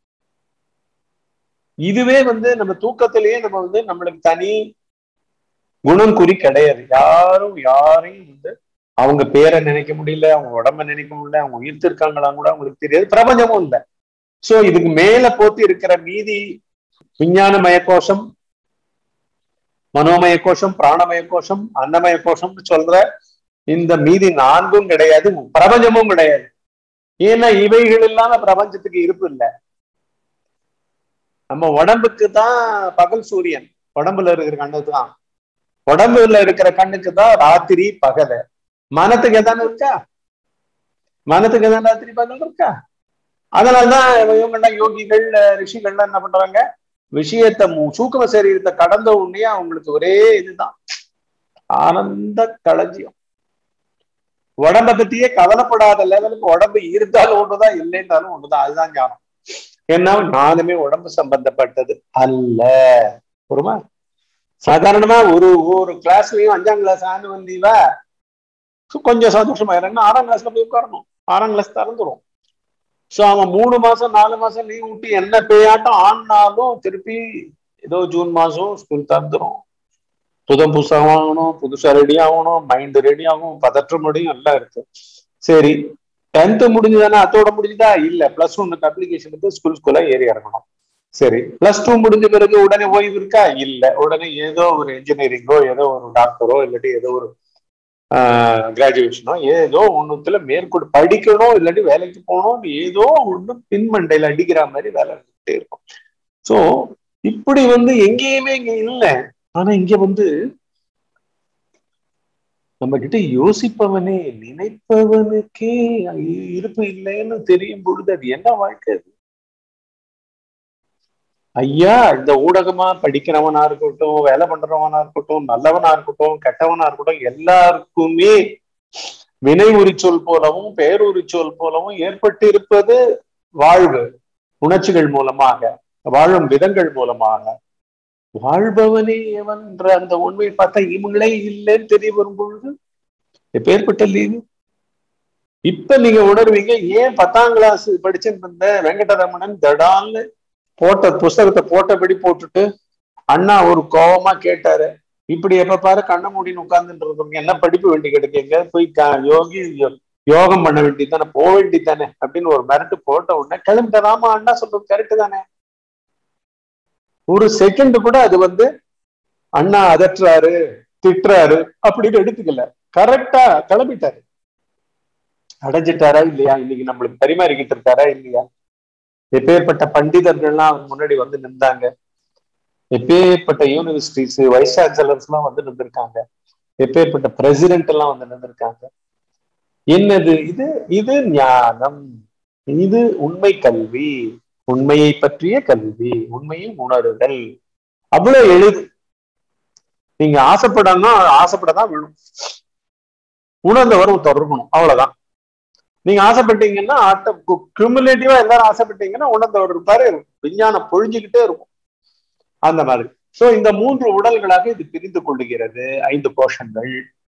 இதுவே வந்து நம்ம தூக்கத்திலேயே நம்ம வந்து நம்மளுக்கு தனி குணம் குறி கிடையாது யாரும் யாரையும் வந்து அவங்க பேரை நினைக்க முடியல அவங்க உடம்ப நினைக்க முடியல அவங்க உயிர்த்து இருக்காங்களா கூட அவங்களுக்கு தெரியாது பிரபஞ்சமும் இல்லை சோ இதுக்கு மேல போத்தி இருக்கிற மீதி விஞ்ஞானமய கோஷம் மனோமய கோஷம் பிராணமய கோஷம் அன்னமய கோஷம்னு சொல்ற இந்த மீதி நான்கும் கிடையாது பிரபஞ்சமும் கிடையாது ஏன்னா இவைகள் இல்லாம பிரபஞ்சத்துக்கு இருப்பு இல்லை நம்ம உடம்புக்கு தான் பகல் சூரியன் உடம்புல இருக்கிற கண்ணுக்கு தான் உடம்புல இருக்கிற கண்ணுக்கு தான் ராத்திரி பகல மனத்துக்கு எதானே இருக்கா மனத்துக்கு எதாவது ராத்திரி பகல் இருக்கா அதனாலதான் இவங்கெல்லாம் யோகிகள் ரிஷிகள்லாம் என்ன பண்றாங்க விஷயத்த சூக்கம சரீரத்தை கடந்த உடனே அவங்களுக்கு ஒரே இதுதான் ஆனந்த களஞ்சியம் உடம்ப பத்தியே கவலைப்படாத லெவலுக்கு உடம்பு இருந்தாலும் ஒண்ணுதான் இல்லைன்னாலும் ஒண்ணுதான் அதுதான் ஞானம் ஏன்னா நானுமே உடம்பு சம்பந்தப்பட்டது அல்ல ஒருமா சாதாரணமா ஒரு ஒரு கிளாஸ்லயும் அஞ்சாம் கிளாஸ் ஆண்டு வந்தீவா கொஞ்சம் சந்தோஷமா இருந்தா ஆறாம் கிளாஸ்ல போய் உட்காரணும் ஆறாம் கிளாஸ் திறந்துரும் சோ அவன் மூணு மாசம் நாலு மாசம் லீவ் விட்டு என்ன பேயாட்டம் ஆடினாலும் திருப்பி ஏதோ ஜூன் மாசம் ஸ்கூல் திறந்துரும் புதம் புதுசாக வாங்கணும் புதுசா ரெடி ஆகணும் மைண்ட் ரெடி ஆகும் பதற்றம் முடியும் எல்லாம் இருக்கு சரி டென்த்து முடிஞ்சுதானே அதோட முடிஞ்சுதா இல்ல பிளஸ் ஒன்னுக்கு அப்ளிகேஷன் வந்து ஸ்கூல் ஸ்கூலா ஏறி இறங்கணும் சரி பிளஸ் டூ முடிஞ்ச பிறகு உடனே ஓய்வு இருக்கா இல்ல உடனே ஏதோ ஒரு இன்ஜினியரிங்கோ ஏதோ ஒரு டாக்டரோ இல்லாட்டி ஏதோ ஒரு கிராஜுவேஷனோ ஏதோ ஒண்ணுத்துல மேற்கொண்டு படிக்கணும் இல்லாட்டி வேலைக்கு போகணும் ஏதோ ஒண்ணு பின்மண்டையில அடிக்கிற மாதிரி வேலை இருந்துட்டே இருக்கும் சோ இப்படி வந்து எங்கேயுமே இங்க இல்லை ஆனா இங்க வந்து நம்ம கிட்ட யோசிப்பவனே நினைப்பவனுக்கே இருப்பு இல்லைன்னு தெரியும் பொழுது அது என்ன வாழ்க்கை அது ஐயா இந்த ஊடகமா படிக்கிறவனா இருக்கட்டும் வேலை பண்றவனா இருக்கட்டும் நல்லவனா இருக்கட்டும் கெட்டவனா இருக்கட்டும் எல்லாருக்குமே வினை உரிச்சொல் போலவும் பேருரிச்சொல் போலவும் ஏற்பட்டு இருப்பது வாழ்வு உணர்ச்சிகள் மூலமாக வாழும் விதங்கள் மூலமாக வாழ்பவனே எவன்ற அந்த உண்மையை பார்த்தா இவங்களே இல்லைன்னு தெரிய வரும் பொழுது எப்பேற்பட்ட லீவு இப்ப நீங்க உணர்வீங்க ஏன் பத்தாம் கிளாஸ் படிச்சுட்டு இருந்த வெங்கடரமணன் தடால்னு போட்ட புஸ்தகத்தை போட்டபடி போட்டுட்டு அண்ணா ஒரு கோபமா கேட்டாரு இப்படி எப்ப பாரு கண்ண மூடின்னு உட்கார்ந்துட்டு இருக்கோம் என்ன படிப்பு வேண்டி கிடைக்கு எங்க போய் யோகி யோகம் பண்ண வேண்டியதானே போக வேண்டியதானே அப்படின்னு ஒரு மிரட்டு போட்ட உடனே கிளம்பிட்டாராமா அண்ணா சொல்றது கரெக்ட் தானே ஒரு செகண்ட் கூட அது வந்து அண்ணா அதட்டுறாரு திட்டுறாரு அப்படின்னு எடுத்துக்கல கரெக்டா கிளம்பிட்டாரு அடைஞ்சிட்டாரா இல்லையா இன்னைக்கு நம்மளுக்கு பரிமாறிக்கிட்டு இருக்காரா இல்லையா எப்பேற்பட்ட பண்டிதர்கள்லாம் அவர் முன்னாடி வந்து நின்றாங்க எப்பேற்பட்ட யூனிவர்சிட்டிஸ் வைஸ் சான்சலர்ஸ் எல்லாம் வந்து நின்றுருக்காங்க எப்பேற்பட்ட பிரசிடென்ட் எல்லாம் வந்து நின்றுருக்காங்க என்னது இது இது ஞானம் இது உண்மை கல்வி உண்மையை பற்றிய கல்வி உண்மையை உணருதல் அவ்வளவு எளிது நீங்க ஆசைப்படணும் ஆசைப்படதான் விழும் உணர்ந்தவர் தொடர்பணும் அவ்வளவுதான் நீங்க ஆசைப்பட்டீங்கன்னா ஆட்ட கியூமுலேட்டிவா எல்லாரும் ஆசைப்பட்டீங்கன்னா உணர்ந்தவர் இருப்பாரு விஞ்ஞானம் பொழிஞ்சுக்கிட்டே இருக்கும் அந்த மாதிரி சோ இந்த மூன்று உடல்களாக இது பிரிந்து கொள்ளுகிறது ஐந்து கோஷங்கள்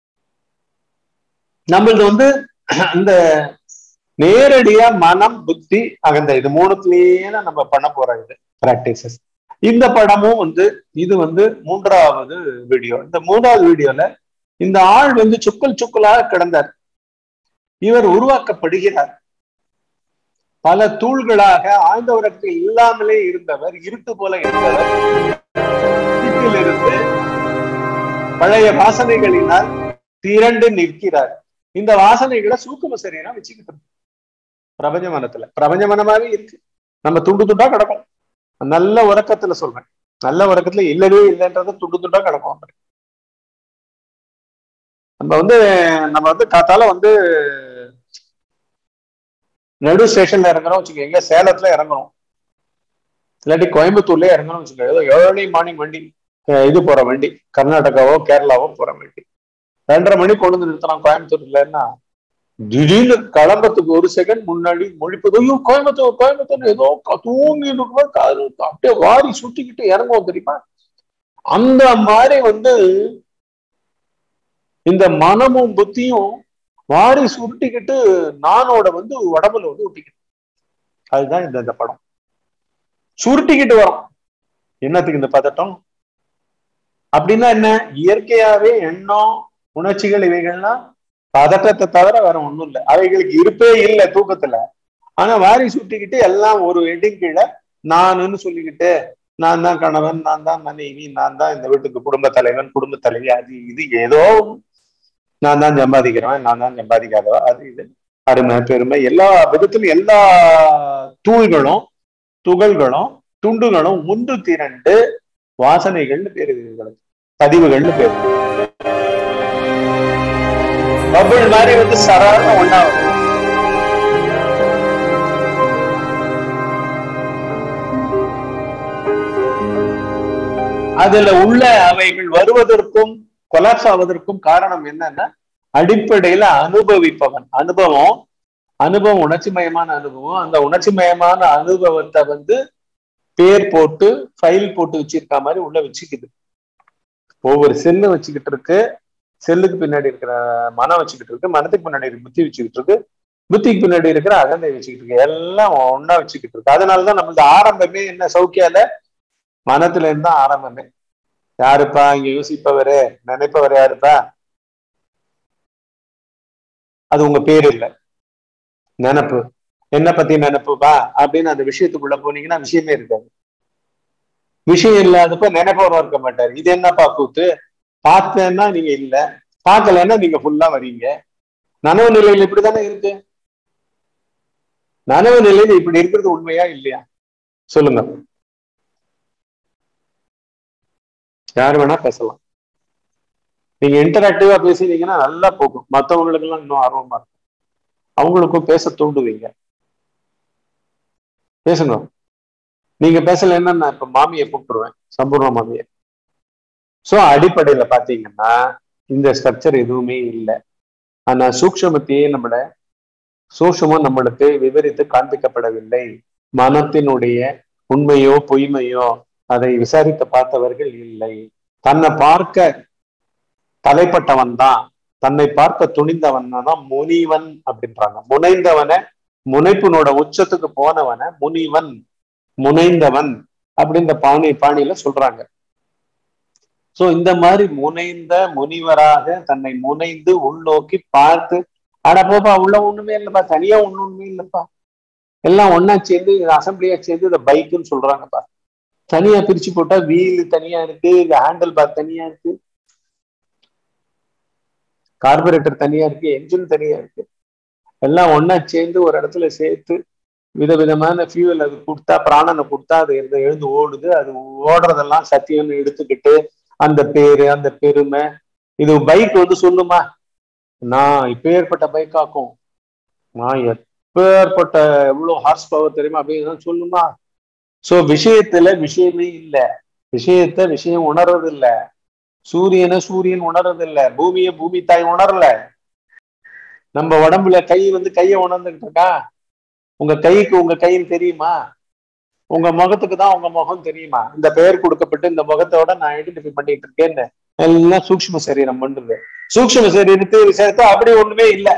நம்மளது வந்து இந்த நேரடியா மனம் புத்தி அகந்த இது மூணுத்துலயே நம்ம பண்ண போற இது பிராக்டிசஸ் இந்த படமும் வந்து இது வந்து மூன்றாவது வீடியோ இந்த மூன்றாவது வீடியோல இந்த ஆள் வந்து சுக்கல் சுக்கலாக கிடந்தார் இவர் உருவாக்கப்படுகிறார் பல தூள்களாக ஆழ்ந்த உறக்கத்தில் இல்லாமலே இருந்தவர் இருட்டு போல இருந்தவர் இருந்து பழைய வாசனைகளினால் திரண்டு நிற்கிறார் இந்த வாசனைகளை சூக்கும சரீரம் வச்சுக்கிட்டு இருக்கு பிரபஞ்ச மனத்துல பிரபஞ்ச மனமாவே இருக்கு நம்ம துண்டு துண்டா கிடக்கும் நல்ல உறக்கத்துல சொல்றேன் நல்ல உறக்கத்துல இல்லவே இல்லைன்றத துண்டு துண்டா கிடக்கும் நம்ம வந்து நம்ம வந்து காத்தால வந்து நடு ஸ்டேஷன்ல இறங்குறோம் வச்சுக்கோங்க சேலத்துல இறங்குறோம் இல்லாட்டி கோயம்புத்தூர்லயே இறங்கணும் வச்சுக்கோங்க ஏதோ ஏர்லி மார்னிங் வண்டி இது போற வண்டி கர்நாடகாவோ கேரளாவோ போற வண்டி ரெண்டரை மணி கொண்டு வந்து நிறுத்தலாம் கோயம்புத்தூர்லன்னா திடீர்னு கிளம்பத்துக்கு ஒரு செகண்ட் முன்னாடி மொழிப்பது ஐயோ கோயம்புத்தூர் கோயம்புத்தூர் ஏதோ தூங்கி காது அப்படியே வாரி சுட்டிக்கிட்டு இறங்குவோம் தெரியுமா அந்த மாதிரி வந்து இந்த மனமும் புத்தியும் வாரி சுருட்டிக்கிட்டு நானோட வந்து உடம்புல வந்து ஒட்டிக்கிட்டு அதுதான் இந்த இந்த படம் சுருட்டிக்கிட்டு வரும் என்னத்துக்கு இந்த பதட்டம் அப்படின்னா என்ன இயற்கையாவே எண்ணம் உணர்ச்சிகள் இவைகள்லாம் பதட்டத்தை தவிர வேற ஒண்ணும் இல்லை அவைகளுக்கு இருப்பே இல்லை தூக்கத்துல ஆனா வாரி சுட்டிக்கிட்டு எல்லாம் ஒரு வெட்டிங் கீழே நானுன்னு சொல்லிக்கிட்டு நான் தான் கணவன் நான் தான் மனைவி நான் தான் இந்த வீட்டுக்கு குடும்ப தலைவன் குடும்ப தலைவி அது இது ஏதோ நான் தான் சம்பாதிக்கிறவன் நான் தான் சம்பாதிக்காதவா அது இது அருமை பெருமை எல்லா விதத்திலும் எல்லா தூள்களும் துகள்களும் துண்டுகளும் முந்து திரண்டு வாசனைகள்னு பேரு இதுகளுக்கு பதிவுகள்னு பேரு பபுள் மாதிரி வந்து சராரண ஒன்னா அதுல உள்ள அவைகள் வருவதற்கும் கொலாப்ஸ் ஆவதற்கும் காரணம் என்னன்னா அடிப்படையில அனுபவிப்பவன் அனுபவம் அனுபவம் உணர்ச்சிமயமான அனுபவம் அந்த உணர்ச்சிமயமான அனுபவத்தை வந்து பேர் போட்டு ஃபைல் போட்டு வச்சிருக்க மாதிரி உள்ள வச்சுக்குது ஒவ்வொரு செல்லு வச்சுக்கிட்டு இருக்கு செல்லுக்கு பின்னாடி இருக்கிற மனம் வச்சுக்கிட்டு இருக்கு மனத்துக்கு பின்னாடி புத்தி வச்சுக்கிட்டு இருக்கு புத்திக்கு பின்னாடி இருக்கிற அகந்தை வச்சுக்கிட்டு இருக்கு எல்லாம் ஒன்னா வச்சுக்கிட்டு இருக்கு அதனாலதான் நம்மளது ஆரம்பமே என்ன சௌக்கியால மனத்துல இருந்தா ஆரம்பமே யாருப்பா இங்க யோசிப்பவரு நினைப்பவர் யாருப்பா அது உங்க பேர் இல்ல நினப்பு என்ன பத்தி நினைப்புப்பா அப்படின்னு அந்த விஷயத்துக்குள்ள போனீங்கன்னா விஷயமே இருக்காது விஷயம் இல்லாதப்ப நினைப்பவரும் இருக்க மாட்டாரு இது என்னப்பா கூத்து பார்த்தேன்னா நீங்க இல்ல பார்க்கலன்னா நீங்க ஃபுல்லா வரீங்க நனவு நிலையில் இப்படிதானே இருக்கு நனவு நிலையில் இப்படி இருக்கிறது உண்மையா இல்லையா சொல்லுங்க யார் வேணா பேசலாம் நீங்க இன்டராக்டிவா பேசினீங்கன்னா நல்லா போகும் மற்றவங்களுக்கு எல்லாம் இன்னும் ஆர்வமா இருக்கும் அவங்களுக்கும் பேச தூண்டுவீங்க பேசுங்க நீங்க பேசலைன்னா நான் இப்ப மாமியை கூப்பிட்டுருவேன் சம்பூர்ண மாமியை சோ அடிப்படையில பாத்தீங்கன்னா இந்த ஸ்ட்ரக்சர் எதுவுமே இல்லை ஆனா சூக்ஷமத்தையே நம்மள சூக்ஷமும் நம்மளுக்கு விவரித்து காண்பிக்கப்படவில்லை மனத்தினுடைய உண்மையோ பொய்மையோ அதை விசாரித்து பார்த்தவர்கள் இல்லை தன்னை பார்க்க தலைப்பட்டவன் தான் தன்னை பார்க்க துணிந்தவன் தான் முனிவன் அப்படின்றாங்க முனைந்தவனை முனைப்பினோட உச்சத்துக்கு போனவனை முனிவன் முனைந்தவன் அப்படின்ற பாணி பாணியில சொல்றாங்க சோ இந்த மாதிரி முனைந்த முனிவராக தன்னை முனைந்து உள்நோக்கி பார்த்து அட போப்பா உள்ள ஒண்ணுமே இல்லப்பா தனியா ஒண்ணுமே இல்லப்பா எல்லாம் ஒன்னா சேர்ந்து அசம்பிளியா சேர்ந்து இந்த பைக்குன்னு சொல்றாங்கப்பா தனியா பிரிச்சு போட்டா வீல் தனியா இருக்கு ஹேண்டில் பார் தனியா இருக்கு கார்பரேட்டர் தனியா இருக்கு என்ஜின் தனியா இருக்கு எல்லாம் ஒன்னா சேர்ந்து ஒரு இடத்துல சேர்த்து விதவிதமான ஃபியூவல் அது கொடுத்தா பிராணனை கொடுத்தா அது எழுந்து எழுந்து ஓடுது அது ஓடுறதெல்லாம் சத்தியம்னு எடுத்துக்கிட்டு அந்த பேரு அந்த பெருமை இது பைக் வந்து சொல்லுமா நான் இப்பேற்பட்ட பைக் ஆக்கும் நான் எப்பேற்பட்ட எவ்வளவு ஹார்ஸ் பவர் தெரியுமா அப்படின்னு சொல்லுமா சோ விஷயத்துல விஷயமே இல்ல விஷயத்த விஷயம் உணர்றது இல்ல சூரியனை சூரியன் உணர்றது இல்ல பூமியை பூமி தாய் உணரல நம்ம உடம்புல கை வந்து கையை உணர்ந்துகிட்டு இருக்கா உங்க கைக்கு உங்க கைன்னு தெரியுமா உங்க முகத்துக்கு தான் உங்க முகம் தெரியுமா இந்த பெயர் கொடுக்கப்பட்டு இந்த முகத்தோட நான் ஐடென்டிஃபை பண்ணிட்டு இருக்கேன்னு எல்லாம் சூக்ஷ்ம சரீரம் பண்றது சூக்ஷ்ம சரீரத்து விஷயத்த அப்படி ஒண்ணுமே இல்லை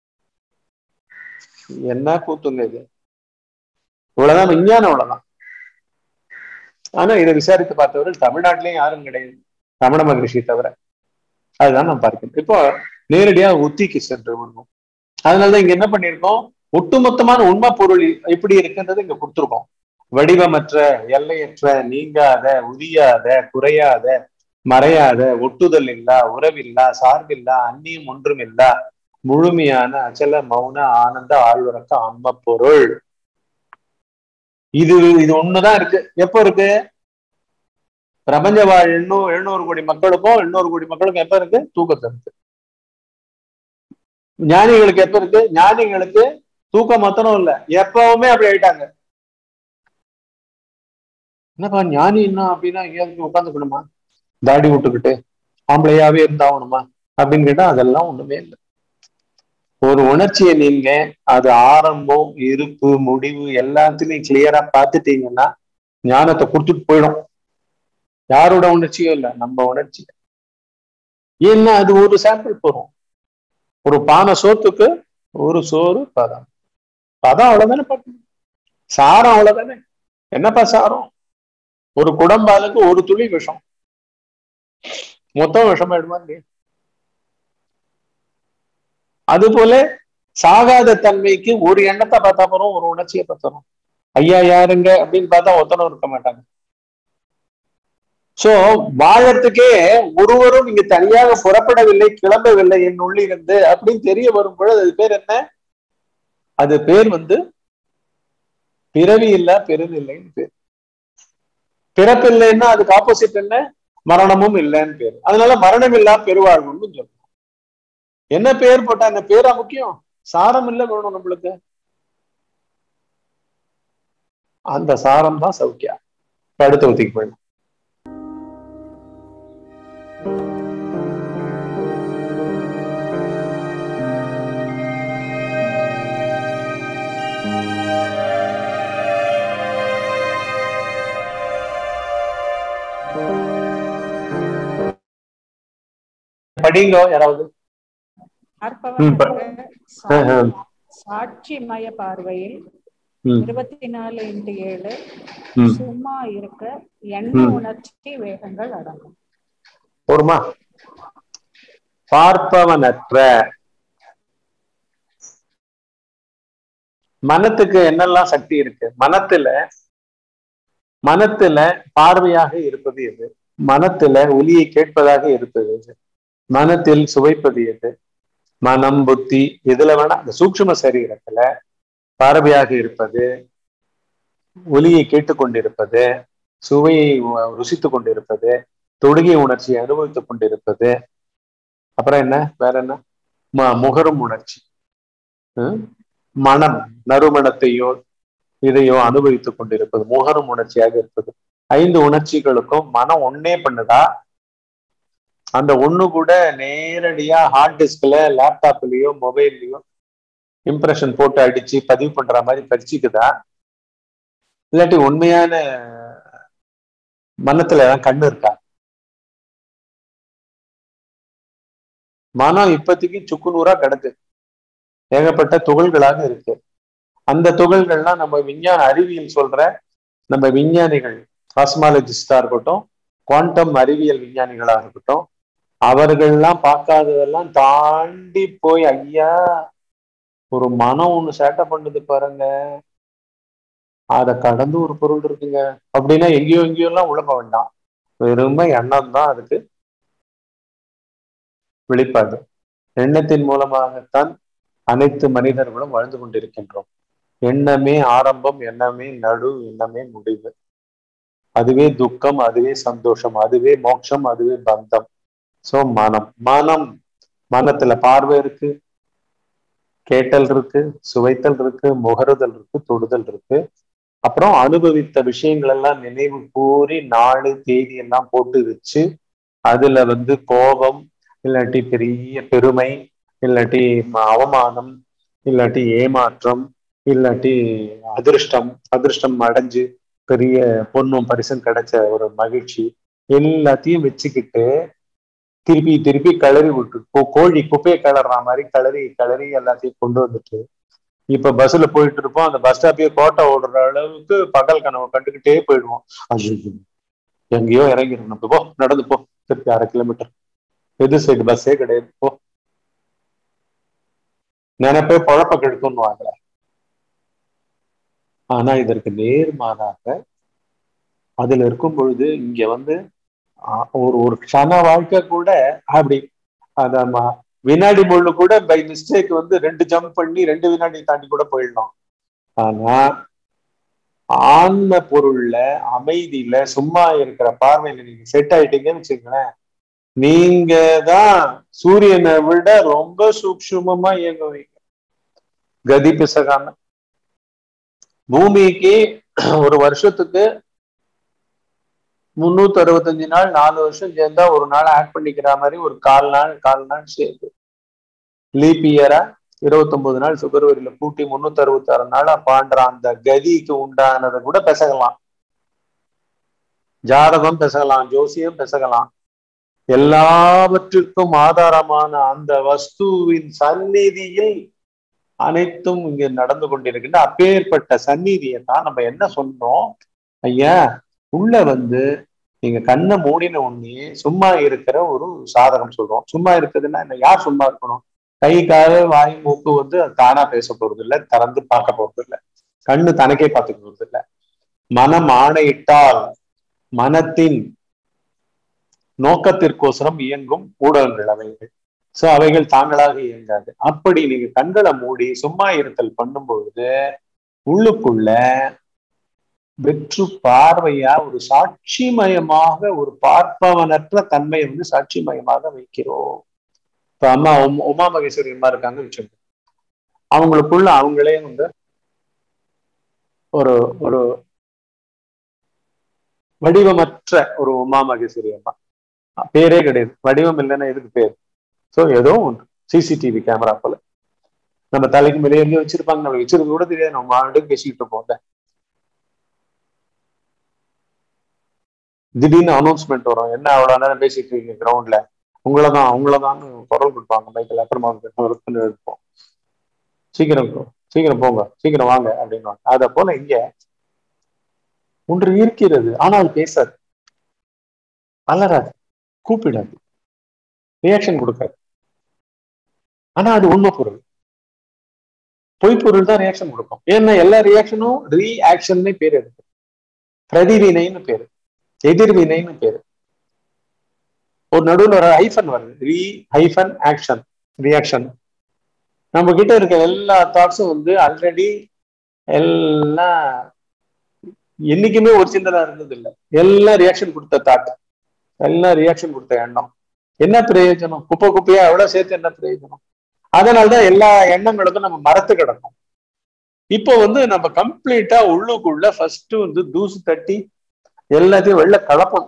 என்ன கூத்துங்க இது இவ்வளவுதான் விஞ்ஞானம் அவ்வளவுதான் ஆனா இதை விசாரித்து பார்த்தவர்கள் தமிழ்நாட்டிலேயும் யாரும் கிடையாது ரமண மகரிஷி தவிர அதுதான் நான் பார்க்கிறேன் இப்போ நேரடியா உத்திக்கு சென்று வருவோம் அதனாலதான் இங்க என்ன பண்ணிருக்கோம் ஒட்டுமொத்தமான உண்மை பொருள் எப்படி இருக்குன்றது இங்க கொடுத்துருக்கோம் வடிவமற்ற எல்லையற்ற நீங்காத உதியாத குறையாத மறையாத ஒட்டுதல் இல்லா உறவில்லா சார்பில்லா அந்நியம் ஒன்றுமில்லா முழுமையான அச்சல மௌன ஆனந்த ஆழ்வரக்க அம்ம பொருள் இது இது ஒண்ணுதான் இருக்கு எப்போ இருக்கு பிரபஞ்ச வாழ் எண்ணூறு எழுநூறு கோடி மக்களுக்கும் எண்ணூறு கோடி மக்களுக்கும் எப்ப இருக்கு தூக்கத்துல இருக்கு ஞானிகளுக்கு எப்ப இருக்கு ஞானிகளுக்கு தூக்கம் மொத்தனும் இல்ல எப்பவுமே அப்படி ஆயிட்டாங்க என்னப்பா ஞானி என்ன அப்படின்னா எங்கேயாவது உட்காந்துக்கணுமா தாடி விட்டுக்கிட்டு ஆம்பளையாவே இருந்தாகணுமா அப்படின்னு கேட்டா அதெல்லாம் ஒண்ணுமே இல்லை ஒரு உணர்ச்சியை நீங்க அது ஆரம்பம் இருப்பு முடிவு எல்லாத்துலயும் கிளியரா பார்த்துட்டீங்கன்னா ஞானத்தை கொடுத்துட்டு போயிடும் யாரோட உணர்ச்சியும் இல்லை நம்ம உணர்ச்சி ஏன்னா அது ஒரு சாம்பிள் போறோம் ஒரு பானை சோத்துக்கு ஒரு சோறு பதம் பதம் அவ்வளவுதானே பார்க்கணும் சாரம் அவ்வளவுதானே என்னப்பா சாரம் ஒரு குடம்பாலுக்கு ஒரு துளி விஷம் மொத்தம் விஷம் ஆயிடுமா இல்லையா அது போல சாகாத தன்மைக்கு ஒரு எண்ணத்தை பார்த்தா போறோம் ஒரு உணர்ச்சியை பார்த்தோம் ஐயா யாருங்க அப்படின்னு பார்த்தா ஒத்தனும் இருக்க மாட்டாங்க சோ வாழறதுக்கே ஒருவரும் இங்க தனியாக புறப்படவில்லை கிளம்பவில்லை என் உள்ளிருந்து அப்படின்னு தெரிய வரும் பொழுது அது பேர் என்ன அது பேர் வந்து பிறவி இல்ல பெருவில்லைன்னு பேர் பிறப்பு இல்லைன்னா அதுக்கு ஆப்போசிட் என்ன மரணமும் இல்லைன்னு பேர் அதனால மரணம் இல்லா பெருவாழ்வுன்னு சொல்றோம் என்ன பேர் போட்டா அந்த பேரா முக்கியம் சாரம் இல்ல வேணும் நம்மளுக்கு அந்த சாரம் தான் சௌக்கியா இப்ப அடுத்த ஊத்திக்கு போயிடும் படிங்க யாராவது ம், ப- ஆஹ், ஆஹ். சாட்சிமய பார்வையில் ம், இருபத்தி நாலு இன்ட்டு ஏழு ம். சும்மா இருக்க எண்ண ம். உணர்ச்சி வேகங்கள் அடங்கும் போருமா பார்ப்பவனற்ற மனத்துக்கு என்னெல்லாம் சக்தி இருக்கு மனத்துல மனத்துல பார்வையாக இருப்பது எது மனத்துல ஒலியை கேட்பதாக இருப்பது எது மனத்தில் சுவைப்பது எது மனம் புத்தி எதுல வேணா அந்த சூக்ஷ்ம சரீரத்துல பார்வையாக இருப்பது ஒலியை கேட்டுக்கொண்டிருப்பது சுவையை உ- ருசித்துக் கொண்டிருப்பது தொடுகை உணர்ச்சியை அனுபவித்துக் கொண்டிருப்பது அப்புறம் என்ன வேற என்ன ம- முகரும் உணர்ச்சி ஹம்? மனம் நறுமணத்தையோ இதையோ அனுபவித்துக் கொண்டிருப்பது முகரும் உணர்ச்சியாக இருப்பது ஐந்து உணர்ச்சிகளுக்கும் மனம் ஒன்னே பண்ணுதா அந்த ஒண்ணு கூட நேரடியா ஹார்ட் டிஸ்க்ல லேப்டாப்லயோ மொபைல்லயோ இம்ப்ரெஷன் போட்டு அடிச்சு பதிவு பண்ற மாதிரி பறிச்சுக்குதா இல்லாட்டி உண்மையான மனத்துல கண்ணு இருக்கா மனம் இப்போதைக்கு சுக்குநூறா கிடக்கு ஏகப்பட்ட துகள்களாக இருக்கு அந்த துகள்கள்லாம் நம்ம விஞ்ஞான அறிவியல் சொல்ற நம்ம விஞ்ஞானிகள் காஸ்மாலஜிஸ்டா இருக்கட்டும் குவாண்டம் அறிவியல் விஞ்ஞானிகளா இருக்கட்டும் அவர்கள்லாம் பார்க்காததெல்லாம் தாண்டி போய் ஐயா ஒரு மனம் ஒண்ணு சேட்டை பண்ணுது பாருங்க அதை கடந்து ஒரு பொருள் இருக்குங்க அப்படின்னா எங்கேயோ எங்கேயோ எல்லாம் உழப்ப வேண்டாம் வெறுமை எண்ணம் தான் அதுக்கு வெளிப்பாடு எண்ணத்தின் மூலமாகத்தான் அனைத்து மனிதர்களும் வாழ்ந்து கொண்டிருக்கின்றோம் எண்ணமே ஆரம்பம் எண்ணமே நடு எண்ணமே முடிவு அதுவே துக்கம் அதுவே சந்தோஷம் அதுவே மோட்சம் அதுவே பந்தம் சோ மனம் மனம் மனத்துல பார்வை இருக்கு கேட்டல் இருக்கு சுவைத்தல் இருக்கு முகருதல் இருக்கு தொடுதல் இருக்கு அப்புறம் அனுபவித்த விஷயங்கள் எல்லாம் நினைவு கூறி நாலு தேதி எல்லாம் போட்டு வச்சு அதுல வந்து கோபம் இல்லாட்டி பெரிய பெருமை இல்லாட்டி ம- அவமானம் இல்லாட்டி ஏமாற்றம் இல்லாட்டி அதிர்ஷ்டம் அதிர்ஷ்டம் அடைஞ்சு பெரிய பொண்ணும் பரிசும் கிடைச்ச ஒரு மகிழ்ச்சி எல்லாத்தையும் வச்சுக்கிட்டு திருப்பி திருப்பி கிளறி விட்டு கோ- கோழி குப்பையை கிளற மாதிரி கிளறி கிளறி எல்லாத்தையும் கொண்டு வந்துட்டு இப்ப பஸ்ல போயிட்டு இருப்போம் அந்த பஸ் ஸ்டாப்பையே கோட்டை ஓடுற அளவுக்கு பகல் கனவு கண்டுக்கிட்டே போயிடுவோம் ஐயோ எங்கேயோ இறங்கிடணும் போ நடந்து போ திருப்பி அரை கிலோமீட்டர் எது சைடு பஸ்ஸே கிடையாது போ நினைப்பே குழப்ப கெடுக்கும்னுவாங்க ஆனா இதற்கு நேர்மாறாக அதுல இருக்கும் பொழுது இங்க வந்து ஆஹ், ஒரு ஒரு க்ஷண வாழ்க்கை கூட அப்படி அத ம- வினாடி முள்ளு கூட பை மிஸ்டேக் வந்து ரெண்டு ஜம்ப் பண்ணி ரெண்டு வினாடி தாண்டி கூட போயிடலாம் ஆனா ஆன்ம பொருள்ல அமைதியில சும்மா இருக்கிற பார்வையில நீங்க செட் ஆயிட்டீங்கன்னு வச்சுக்கங்களேன் நீங்க தான் சூரியனை விட ரொம்ப சூக்ஷ்மமா இயங்குவீங்க கதி பிசகாம பூமிக்கு ஒரு வருஷத்துக்கு முன்னூத்தி அறுபத்தஞ்சு நாள் நாலு வருஷம் சேர்ந்தா ஒரு நாள் ஆட் பண்ணிக்கிற மாதிரி ஒரு கால் நாள் கால் நாள் சேர்ந்து லீப் இயரா இருபத்தொன்பது நாள் பிப்ரவரியில கூட்டி முன்னூத்தி அறுபத்தி ஆறு நாளா பாண்ட அந்த கதிக்கு உண்டானதை கூட பெசகலாம் ஜாதகம் பெசகலாம் ஜோசியம் பெசகலாம் எல்லாவற்றிற்கும் ஆதாரமான அந்த வஸ்துவின் சந்நிதியில் அனைத்தும் இங்க நடந்து கொண்டிருக்கின்ற அப்பேற்பட்ட சந்நிதியை தான் நம்ம என்ன சொன்னோம் ஐயா உள்ள வந்து நீங்க கண்ணை மூடின உடனே சும்மா இருக்கிற ஒரு சாதகம் சொல்றோம் சும்மா இருக்கிறதுன்னா என்ன யார் சும்மா இருக்கணும் கை கால் வாய் மூக்கு வந்து அது தானா பேச போறது இல்ல திறந்து பார்க்க போறது இல்ல கண்ணு தனக்கே பார்த்துக்க போறது இல்ல மனம் ஆணையிட்டால் மனத்தின் நோக்கத்திற்கோசரம் இயங்கும் ஊடகங்கள் அவைகள் சோ அவைகள் தாங்களாக இயங்காது அப்படி நீங்க கண்களை மூடி சும்மா இருத்தல் பண்ணும் பொழுது உள்ளுக்குள்ள வெற்று பார்வையா ஒரு சாட்சிமயமாக ஒரு பார்ப்பவனற்ற தன்மையை வந்து சாட்சிமயமாக வைக்கிறோம் இப்ப அம்மா உம்- உமா மகேஸ்வரி அம்மா இருக்காங்கன்னு வச்சுக்கோங்க அவங்களுக்குள்ள அவங்களே வந்து ஒரு ஒரு வடிவமற்ற ஒரு உமா மகேஸ்வரி அம்மா பேரே கிடையாது வடிவம் இல்லைன்னா எதுக்கு பேர் சோ ஏதோ ஒன்று சிசிடிவி கேமரா போல நம்ம தலைக்கு மேலே எங்க வச்சிருப்பாங்க நம்ம வச்சிருக்க கூட தெரியாது நம்ம ஆண்டு பேசிக்கிட்டு இருப்போம் இல்ல? திடீர்னு அனௌன்ஸ்மெண்ட் வரும் என்ன அவ்வளவு நேரம் பேசிட்டு இருக்கீங்க கிரவுண்ட்ல உங்களதான் அவங்களதான் குரல் கொடுப்பாங்க மைக்கில் அப்புறமா வந்து இருப்போம் சீக்கிரம் போ, சீக்கிரம் போங்க சீக்கிரம் வாங்க அப்படின்னு அத போல இங்க ஒன்று இருக்கிறது ஆனால் பேசாது அலறாது கூப்பிடாது ரியாக்ஷன் கொடுக்காது ஆனா அது உண்மை பொருள் பொய்ப்பொருள் தான் ரியாக்ஷன் கொடுக்கும் ஏன்னா எல்லா ரியாக்ஷனும் ரீஆக்ஷன் பேர் இருக்கு பிரதிவினைன்னு பேரு எதிர்வினைன்னு பேரு ஒரு நடுவில் ஒரு ஹைஃபன் வருது ரீ ஹைஃபன் ஆக்ஷன் ரியாக்ஷன் நம்ம கிட்ட இருக்க எல்லா தாட்ஸும் வந்து ஆல்ரெடி எல்லாம் என்னைக்குமே ஒரிஜினலா இருந்தது இல்லை எல்லாம் ரியாக்ஷன் கொடுத்த தாட் எல்லாம் ரியாக்ஷன் கொடுத்த எண்ணம் என்ன பிரயோஜனம் குப்பை குப்பையா எவ்வளவு சேர்த்து என்ன பிரயோஜனம் அதனாலதான் எல்லா எண்ணங்களுக்கும் நம்ம மரத்து கிடக்கும் இப்போ வந்து நம்ம கம்ப்ளீட்டா உள்ளுக்குள்ள ஃபர்ஸ்ட் வந்து தூசு தட்டி எல்லாத்தையும் வெளில கலப்பணும்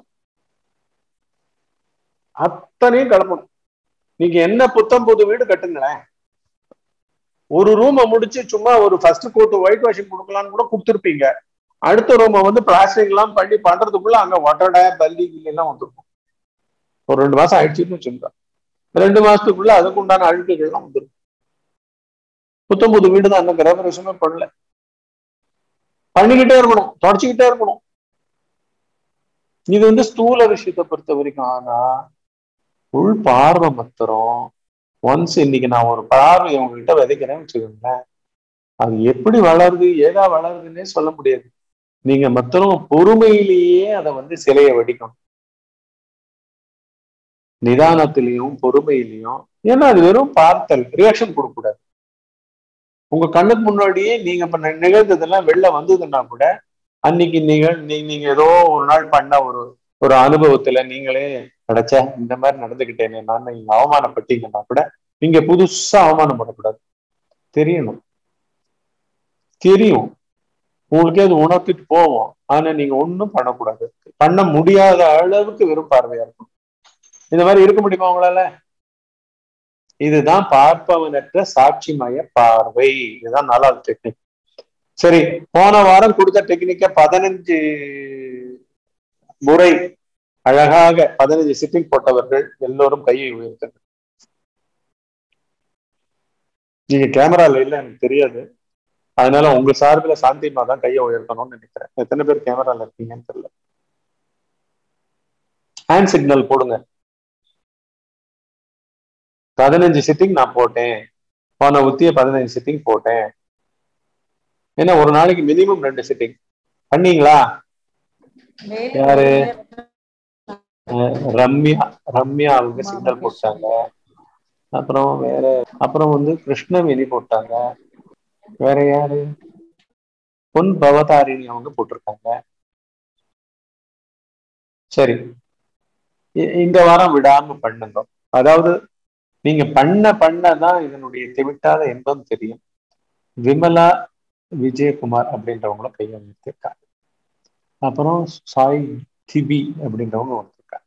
அத்தனையும் கலப்பணும் நீங்க என்ன புத்தம் புது வீடு கட்டுங்களேன் ஒரு ரூமை முடிச்சு சும்மா ஒரு ஃபர்ஸ்ட் கோட் ஒயிட் வாஷிங் கொடுக்கலாம்னு கூட கொடுத்துருப்பீங்க அடுத்த ரூமை வந்து பிளாஸ்டிக் எல்லாம் பண்ணி பண்றதுக்குள்ள அங்க ஒட்டடை பல்லி கில்லி எல்லாம் வந்துருக்கும் ஒரு ரெண்டு மாசம் ஆயிடுச்சுன்னு வச்சுருக்கோம் ரெண்டு மாசத்துக்குள்ள அதுக்கு உண்டான அழுக்குகள் எல்லாம் வந்துடும் புத்தம் புது வீடு தான் அந்த கிரகப்பிரவேசமே பண்ணல பண்ணிக்கிட்டே இருக்கணும் தொடச்சிக்கிட்டே இருக்கணும் இது வந்து ஸ்தூல விஷயத்தை பொறுத்த வரைக்கும் ஆனா உள் பார்வை மாத்திரம் ஒன்ஸ் இன்னைக்கு நான் ஒரு பார்வை உங்ககிட்ட விதைக்கிறேன்னு வச்சுக்கோங்களேன் அது எப்படி வளருது ஏதா வளருதுன்னே சொல்ல முடியாது நீங்க மொத்தம் பொறுமையிலேயே அதை வந்து சிலையை வடிக்கணும் நிதானத்திலையும் பொறுமையிலையும் ஏன்னா அது வெறும் பார்த்தல் ரியாக்ஷன் கொடுக்க கூடாது உங்க கண்ணுக்கு முன்னாடியே நீங்க பண்ண நிகழ்ந்ததெல்லாம் வெளில வந்ததுன்னா கூட அன்னைக்கு நிகழ் நீ நீங்க ஏதோ ஒரு நாள் பண்ண ஒரு ஒரு அனுபவத்துல நீங்களே கிடைச்ச இந்த மாதிரி நடந்துகிட்டேனே நான் நீங்க அவமானப்பட்டீங்கன்னா கூட நீங்க புதுசா அவமானப்படக்கூடாது தெரியணும் தெரியும் உங்களுக்கே அது உணர்த்திட்டு போவோம் ஆனா நீங்க ஒண்ணும் பண்ணக்கூடாது பண்ண முடியாத அளவுக்கு வெறும் பார்வையா இருக்கும் இந்த மாதிரி இருக்க முடியுமா உங்களால இதுதான் பார்ப்பவனற்ற சாட்சிமய பார்வை இதுதான் நாலாவது டெக்னிக் சரி போன வாரம் கொடுத்த டெக்னிக்க பதினஞ்சு முறை அழகாக பதினஞ்சு சிட்டிங் போட்டவர்கள் எல்லோரும் கையை உயர்த்தனர் நீங்க கேமரால இல்ல எனக்கு தெரியாது அதனால உங்க சார்பில் சாந்திமா தான் கையை உயர்த்தணும்னு நினைக்கிறேன் எத்தனை பேர் கேமரால இருக்கீங்கன்னு தெரியல ஹேண்ட் சிக்னல் போடுங்க பதினஞ்சு சிட்டிங் நான் போட்டேன் போன உத்திய பதினஞ்சு சிட்டிங் போட்டேன் ஏன்னா ஒரு நாளைக்கு மினிமம் ரெண்டு சிட்டிங் பண்ணீங்களா யாரு அஹ் ரம்யா ரம்யா அவங்க சிக்னல் போட்டாங்க அப்புறம் வேற அப்புறம் வந்து கிருஷ்ணவேணி போட்டாங்க வேற யாரு பொன் பவதாரிணி அவங்க போட்டிருக்காங்க சரி இ- இந்த வாரம் விடாம பண்ணுங்க அதாவது நீங்க பண்ண பண்ணதான் இதனுடைய தெவிட்டாத இன்பம் தெரியும் விமலா விஜயகுமார் அப்படின்றவங்கள கையை வைத்திருக்காங்க அப்புறம் சாய் திபி அப்படின்றவங்க வந்திருக்காங்க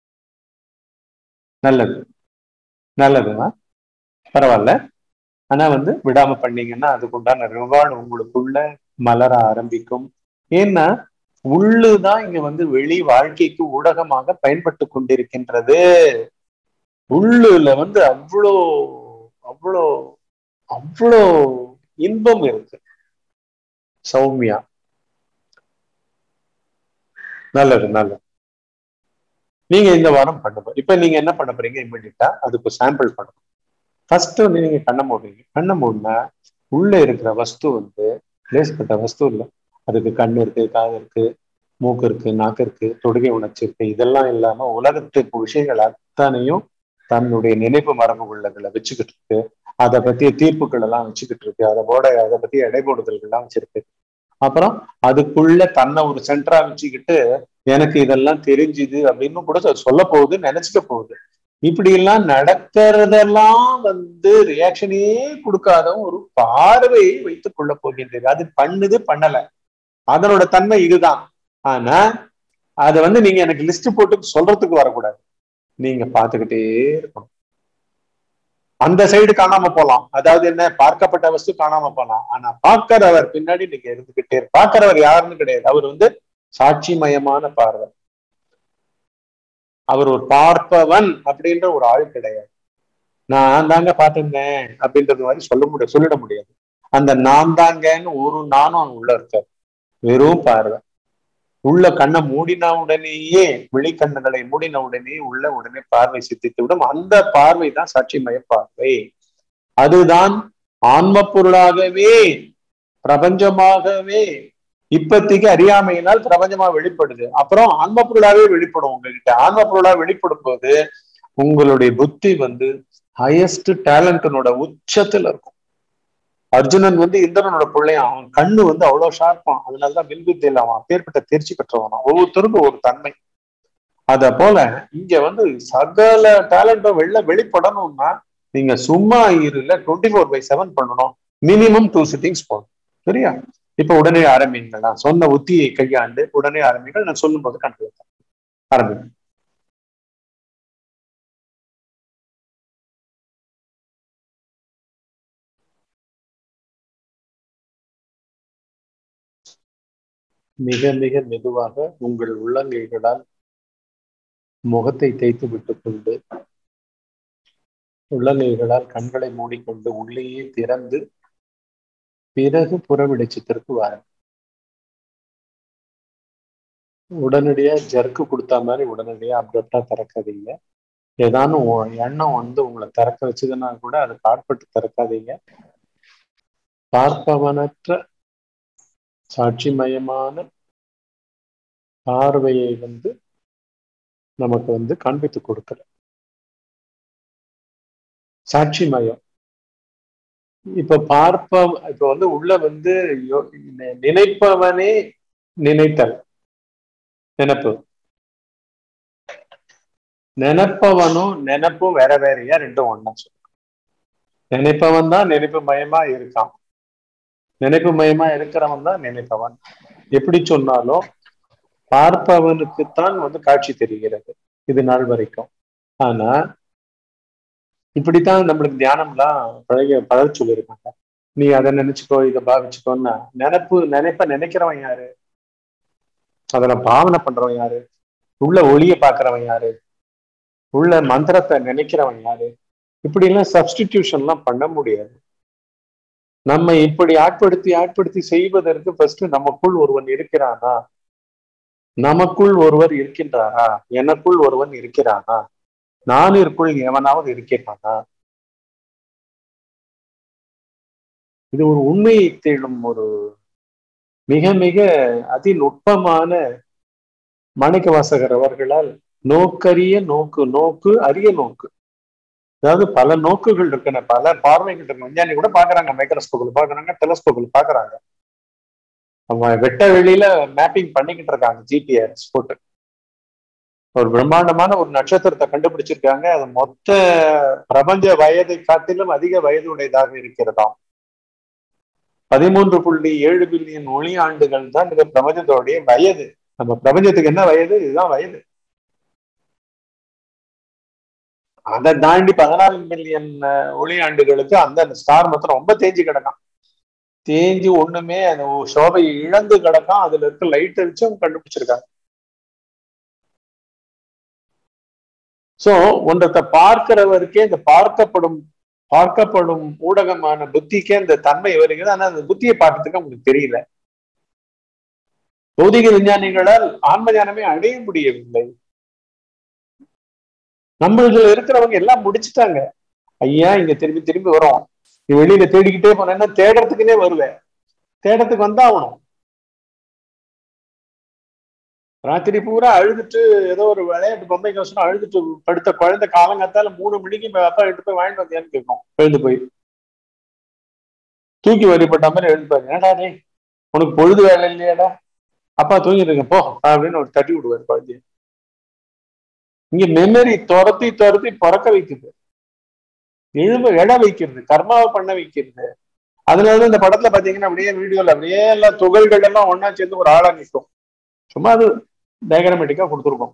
நல்லது நல்லதுமா பரவாயில்ல ஆனா வந்து விடாம பண்ணீங்கன்னா அதுக்கு உண்டான ரிவார்டு உங்களுக்குள்ள மலர ஆரம்பிக்கும் ஏன்னா உள்ளுதான் இங்க வந்து வெளி வாழ்க்கைக்கு ஊடகமாக பயன்பட்டு கொண்டிருக்கின்றது உள்ளுல வந்து அவ்வளோ அவ்வளோ அவ்வளோ இன்பம் இருக்கு சௌமியா நல்லது நல்லது நீங்க இந்த வாரம் பண்ணுங்க இப்ப நீங்க என்ன பண்ண போறீங்க இம்மிடியா அதுக்கு சாம்பிள் பண்ணணும் ஃபர்ஸ்ட் வந்து நீங்க கண்ணை மூடுறீங்க கண்ணை மூடினா உள்ள இருக்கிற வஸ்து வந்து லேசப்பட்ட வஸ்து இல்லை அதுக்கு கண் இருக்கு காது இருக்கு மூக்கு இருக்கு நாக்கு இருக்கு தொடுகை உணர்ச்சி இருக்கு இதெல்லாம் இல்லாம உலகத்துக்கு விஷயங்கள் அத்தனையும் தன்னுடைய நினைப்பு மரபுகளை வச்சுக்கிட்டு இருக்கு அதை பத்திய தீர்ப்புகள் எல்லாம் வச்சுக்கிட்டு இருக்கு அதோட அதை பத்தி எடைபோடுதல்கள் எல்லாம் வச்சிருக்கு அப்புறம் அதுக்குள்ள தன்னை ஒரு சென்டரா வச்சுக்கிட்டு எனக்கு இதெல்லாம் தெரிஞ்சுது அப்படின்னு கூட சொல்ல போகுது நினைச்சுக்க போகுது இப்படி எல்லாம் நடக்கிறதெல்லாம் வந்து ரியாக்ஷனே கொடுக்காத ஒரு பார்வையை வைத்துக் கொள்ள போகின்றது அது பண்ணுது பண்ணல அதனோட தன்மை இதுதான் ஆனா அதை வந்து நீங்க எனக்கு லிஸ்ட் போட்டு சொல்றதுக்கு வரக்கூடாது நீங்க பார்த்துக்கிட்டே இருக்கணும் அந்த சைடு காணாம போலாம் அதாவது என்ன பார்க்கப்பட்ட வஸ்து காணாம போலாம் ஆனா பார்க்கிறவர் பின்னாடி நீங்க இருந்துகிட்டே இரு- பார்க்கிறவர் யாருன்னு கிடையாது அவர் வந்து சாட்சிமயமான பார்வை அவர் ஒரு பார்ப்பவன் அப்படின்ற ஒரு ஆள் கிடையாது நான் தாங்க பார்த்திருந்தேன் அப்படின்றது மாதிரி சொல்ல முடியாது சொல்லிட முடியாது அந்த நான் தாங்கன்னு ஒரு நானும் அங்க உள்ள இருக்காரு வெறும் பார்வை உள்ள கண்ணை மூடின உடனேயே வெளிக்கண்ணுகளை மூடின உடனே உள்ள உடனே பார்வை சித்தித்து விடும் அந்த பார்வை தான் சாட்சிமய பார்வை அதுதான் ஆன்ம பொருளாகவே பிரபஞ்சமாகவே இப்போதைக்கு அறியாமையினால் பிரபஞ்சமா வெளிப்படுது அப்புறம் ஆன்ம பொருளாவே வெளிப்படும் உங்ககிட்ட ஆன்ம பொருளா வெளிப்படும் போது உங்களுடைய புத்தி வந்து ஹையஸ்ட் டேலண்டனோட உச்சத்துல இருக்கும் அர்ஜுனன் வந்து இந்திரனோட பிள்ளையும் அவன் கண்ணு வந்து அவ்வளவு ஷார்ப்பான் அதனாலதான் வில்வித்தையில அவன் அப்பேற்பட்ட தேர்ச்சி பெற்றவனா ஒவ்வொருத்தருக்கும் ஒரு தன்மை அத போல இங்க வந்து சகல டேலண்டும் வெளில வெளிப்படணும்னா நீங்க சும்மா இருல டுவெண்ட்டி ஃபோர் பை செவன் பண்ணணும் மினிமம் டூ சிட்டிங்ஸ் போகணும் சரியா இப்ப உடனே ஆரம்பிங்களா சொன்ன உத்தியை கையாண்டு உடனே ஆரம்பிங்கள் நான் சொல்லும் போது கண்டு ஆரம்பிங்க மிக மிக மெதுவாக உங்கள் உள்ளங்கைகளால் முகத்தை தேய்த்து விட்டுக் கொண்டு உள்ளங்கைகளால் கண்களை மூடிக்கொண்டு உள்ளேயே திறந்து பிறகு புற வெளிச்சத்திற்கு வாருங்கள் உடனடியா ஜர்க்கு கொடுத்தா மாதிரி உடனடியா அப்டப்டா திறக்காதீங்க ஏதானும் ஒ- எண்ணம் வந்து உங்களை திறக்க வச்சதுன்னா கூட அது பாட்பட்டு திறக்காதீங்க பார்ப்பவனற்ற சாட்சிமயமான பார்வையை வந்து நமக்கு வந்து காண்பித்து கொடுக்கிற சாட்சிமயம் இப்ப பார்ப்ப இப்ப வந்து உள்ள வந்து யோ- நி- நினைப்பவனே நினைத்தல் நினைப்பு நினைப்பவனும் நினைப்பும் வேற வேறையா ரெண்டும் ஒண்ணா சொல்லு நினைப்பவன் தான் நினைப்பு மயமா இருக்கான் நினைப்பு மயமா இருக்கிறவன் தான் நினைப்பவன் எப்படி சொன்னாலும் பார்ப்பவனுக்குத்தான் வந்து காட்சி தெரிகிறது இது நாள் வரைக்கும் ஆனா இப்படித்தான் நம்மளுக்கு தியானம்லாம் பழக பழக சொல்லியிருக்காங்க நீ அதை நினைச்சுக்கோ இதை பாவிச்சுக்கோன்னா நினைப்பு நினைப்ப நினைக்கிறவன் யாரு அதுல பாவனை பண்றவன் யாரு உள்ள ஒளிய பாக்குறவன் யாரு உள்ள மந்திரத்தை நினைக்கிறவன் யாரு இப்படி எல்லாம் சப்ஸ்டிடியூஷன் எல்லாம் பண்ண முடியாது நம்ம இப்படி ஆட்படுத்தி ஆட்படுத்தி செய்வதற்கு ஃபர்ஸ்ட் நமக்குள் ஒருவன் இருக்கிறானா நமக்குள் ஒருவர் இருக்கின்றாரா எனக்குள் ஒருவன் இருக்கிறானா நானிற்குள் எவனாவது இருக்கிறானா இது ஒரு உண்மையை தேடும் ஒரு மிக மிக அதிநுட்பமான மாணிக்க வாசகர் அவர்களால் நோக்கரிய நோக்கு நோக்கு அரிய நோக்கு அதாவது பல நோக்குகள் இருக்குன பல பார்வைகள் இருக்கு விஞ்ஞானி கூட பாக்குறாங்க மைக்ரோஸ்கோப்ல பாக்குறாங்க டெலஸ்கோப்ல பாக்குறாங்க அவங்க வெட்ட வெளியில மேப்பிங் பண்ணிக்கிட்டு இருக்காங்க ஜிபிஎஸ் போட்டு ஒரு பிரம்மாண்டமான ஒரு நட்சத்திரத்தை கண்டுபிடிச்சிருக்காங்க அது மொத்த பிரபஞ்ச வயதை காட்டிலும் அதிக வயது உடையதாக இருக்கிறதாம் பதிமூன்று புள்ளி ஏழு பில்லியன் ஒளி ஆண்டுகள் தான் இந்த பிரபஞ்சத்தோடைய வயது நம்ம பிரபஞ்சத்துக்கு என்ன வயது இதுதான் வயது அதை தாண்டி பதினாலு மில்லியன் ஒளி ஆண்டுகளுக்கு அந்த ஸ்டார் மாத்திரம் ரொம்ப தேஞ்சு கிடக்கான் தேஞ்சு ஒண்ணுமே அந்த சோபையை இழந்து கிடக்கான் அதுல இருக்க லைட் அடிச்சு அவங்க கண்டுபிடிச்சிருக்காங்க சோ ஒன்றத்தை பார்க்கிறவருக்கே இந்த பார்க்கப்படும் பார்க்கப்படும் ஊடகமான புத்திக்கே இந்த தன்மை வருகிறது ஆனா அந்த புத்தியை பார்க்கறதுக்கு அவங்களுக்கு தெரியல பௌதிக விஞ்ஞானிகளால் ஆன்ம ஞானமே அடைய முடியவில்லை நம்மளுக்கு இருக்கிறவங்க எல்லாம் முடிச்சுட்டாங்க ஐயா இங்க திரும்பி திரும்பி வரோம் நீ வெளியில தேடிக்கிட்டே போனேன்னா தேடுறதுக்குன்னே வருவேன் தேடத்துக்கு வந்தா ஆகணும் ராத்திரி பூரா அழுதுட்டு ஏதோ ஒரு விளையாட்டு பொம்மை கவசம் அழுதுட்டு படுத்த குழந்தை காலங்காத்தால மூணு மணிக்கு இப்ப அப்பா எடுத்து போய் வாங்கிட்டு வந்தியான்னு கேட்கும் எழுந்து போய் தூக்கி வழிபட்ட மாதிரி எழுந்துப்பாரு ஏடா டேய் உனக்கு பொழுது வேலை இல்லையாடா அப்பா தூங்கிடுங்க போ அப்படின்னு ஒரு தட்டி விடுவார் குழந்தைய இங்க மெமரி துரத்தி துரத்தி பிறக்க வைக்குது எழும்ப எழ வைக்கிறது கர்மாவை பண்ண வைக்கிறது அதனாலதான் இந்த படத்துல பாத்தீங்கன்னா அப்படியே வீடியோல அப்படியே எல்லாம் துகள்கள் எல்லாம் ஒன்னா சேர்ந்து ஒரு ஆளா நிற்கும் சும்மா அது டயக்ராமேட்டிக்கா கொடுத்துருக்கோம்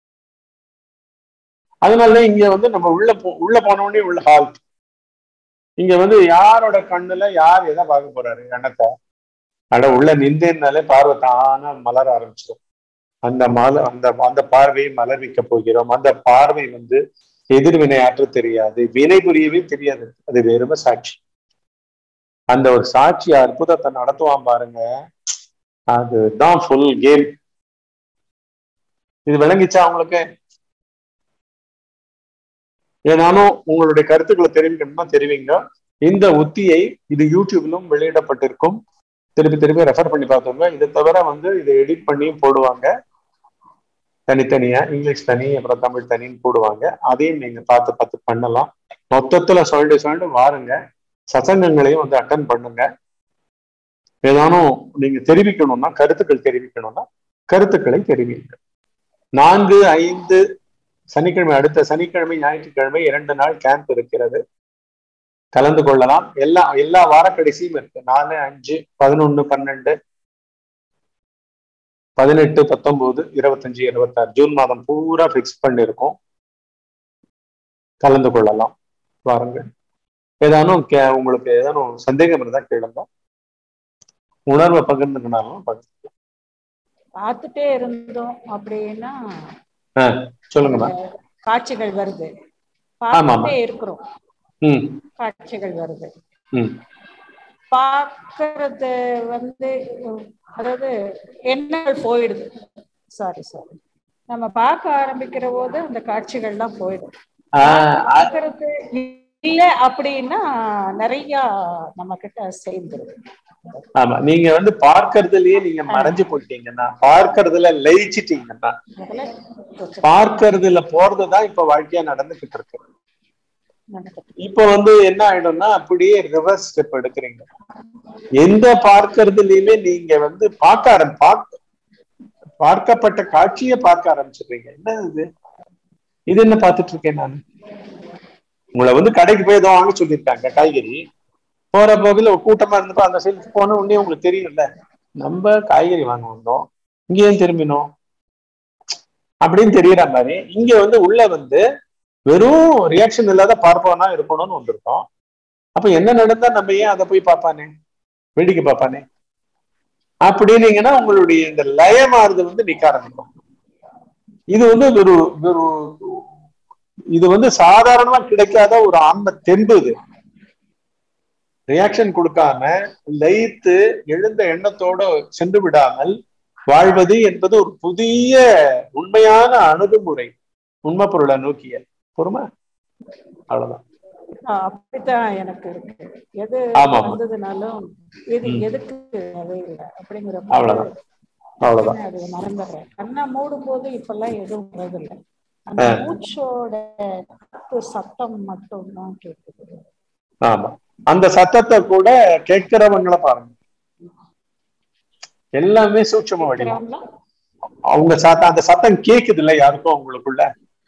அதனால இங்க வந்து நம்ம உள்ள போ உள்ள போன உடனே உள்ள ஹால்ட் இங்க வந்து யாரோட கண்ணுல யார் எதை பார்க்க போறாரு எண்ணத்தை அட உள்ள நின்றேன்னாலே பார்வை தானா மலர ஆரம்பிச்சிடும் அந்த மல அந்த அந்த பார்வையை மலர்விக்க போகிறோம் அந்த பார்வை வந்து எதிர்வினை ஆற்ற தெரியாது வினை புரியவே தெரியாது அது வெறும சாட்சி அந்த ஒரு சாட்சி அற்புதத்தை நடத்துவான் பாருங்க அதுதான் ஃபுல் கேம் இது விளங்கிச்சா உங்களுக்கு ஏனாலும் உங்களுடைய கருத்துக்களை தெரிவிக்கணும்னா தெரிவிங்க இந்த உத்தியை இது யூடியூப்லும் வெளியிடப்பட்டிருக்கும் திருப்பி திருப்பி ரெஃபர் பண்ணி பார்த்தோங்க இதை தவிர வந்து இதை எடிட் பண்ணியும் போடுவாங்க தனித்தனியா இங்கிலீஷ் தனி அப்புறம் தமிழ் தனின்னு போடுவாங்க அதையும் நீங்க பார்த்து பார்த்து பண்ணலாம் மொத்தத்துல சொல்லிட்டு சொல்லிட்டு வாருங்க சசங்கங்களையும் வந்து அட்டன் பண்ணுங்க ஏதானும் நீங்க தெரிவிக்கணும்னா கருத்துக்கள் தெரிவிக்கணும்னா கருத்துக்களை தெரிவிங்க நான்கு ஐந்து சனிக்கிழமை அடுத்த சனிக்கிழமை ஞாயிற்றுக்கிழமை இரண்டு நாள் கேம்ப் இருக்கிறது கலந்து கொள்ளலாம் எல்லா எல்லா வார கடைசியும் இருக்கு நாலு அஞ்சு பதினொன்னு பன்னெண்டு பதினெட்டு பத்தொன்பது இருபத்தஞ்சு இருபத்தாறு ஜூன் மாதம் பூரா ஃபிக்ஸ் பண்ணிருக்கோம் கலந்து கொள்ளலாம் வாருங்கள் ஏதானும் கே உங்களுக்கு ஏதானும் சந்தேகம் இருந்தா கேளுங்க உணர்வை பகிர்ந்துக்கினாலும் பகிர்ந்து பார்த்துட்டே இருந்தோம் அப்படின்னா சொல்லுங்கம்மா காட்சிகள் வருது ஆமாம்மா. பார்த்துட்டே இருக்கிறோம் ம் காட்சிகள் வருது ம் பார்க்கறது வந்து உம், அதாவது எண்ணங்கள் போயிடுது சாரி சாரி நம்ம பார்க்க ஆரம்பிக்கிற போது அந்த காட்சிகள்லாம் போயிடும் ஆஹ் ஆ- பார்க்கறது இல்ல அப்படின்னா நிறைய நம்ம கிட்ட சேர்ந்துருது ஆமா நீங்க வந்து பார்க்கறதுலயே நீங்க மறைஞ்சு போயிட்டீங்கன்னா பார்க்கறதுல லயிச்சிட்டீங்கன்னா முதல்ல கொஞ்சம் பார்க்கறதுல போறதுதான் இப்ப வாழ்க்கையா நடந்துகிட்டு இருக்கு நடக்குது. இப்ப வந்து என்ன ஆயிடும்னா அப்படியே ரிவர்ஸ் ஸ்டெப் எடுக்கிறீங்க எந்த பார்க்கறதுலயுமே நீங்க வந்து பார்க்க ஆரம் பார்க்க பார்க்கப்பட்ட காட்சியை பார்க்க ஆரம்பிச்சிடுறீங்க என்ன இது இது என்ன பார்த்துட்டு இருக்கேன் நான் உங்களை வந்து கடைக்கு போய் ஏதோ வாங்க சொல்லியிருக்காங்க காய்கறி போற போகுல ஒரு கூட்டமா இருந்தப்ப அந்த சைடு போன உடனே உங்களுக்கு தெரியும்ல நம்ம காய்கறி வாங்க வந்தோம் இங்க ஏன் திரும்பினோம் அப்படின்னு தெரியற மாதிரி இங்க வந்து உள்ள வந்து வெறும் ரியாக்ஷன் இல்லாத பார்ப்பவனா இருக்கணும்னு வந்திருக்கோம் அப்ப என்ன நடந்தா நம்ம ஏன் அதை போய் பார்ப்பானே வேடிக்கை பார்ப்பானே அப்படின்னீங்கன்னா உங்களுடைய இந்த லயமாறுது வந்து நிக்க ஆரம்பிக்கும் இது வந்து ஒரு ஒரு இது வந்து சாதாரணமா கிடைக்காத ஒரு ஆன்ம தெம்பு இது ரியாக்ஷன் கொடுக்காம லயித்து எழுந்த எண்ணத்தோட சென்று விடாமல் வாழ்வது என்பது ஒரு புதிய உண்மையான அணுகுமுறை உண்மை பொருளை நோக்கிய பொறுமா அவ்வளவுதான் ஆஹ் அப்படித்தான் எனக்கு இருக்கு எது ஆமா. வந்ததுனாலும் இது ம். எதுக்கு தேவையில்லை அப்படிங்கிற அவ்வளவுதான். அவ்வளவுதான் அது மறந்துடுறேன் கண்ணை மூடும் போது இப்பெல்லாம் எதுவும் வரதில்லை அந்த ஆ. மூச்சோட காத்து சத்தம் மட்டும் தான் கேட்குது ஆமா அந்த சத்தத்தை கூட கேட்கிறவங்கள பாருங்க எல்லாமே சூட்சம வடிவம் கேட்கிறாங்களா? அவங்க சத்தம் அந்த சத்தம் கேக்குது இல்ல யாருக்கும் அவங்களுக்குள்ள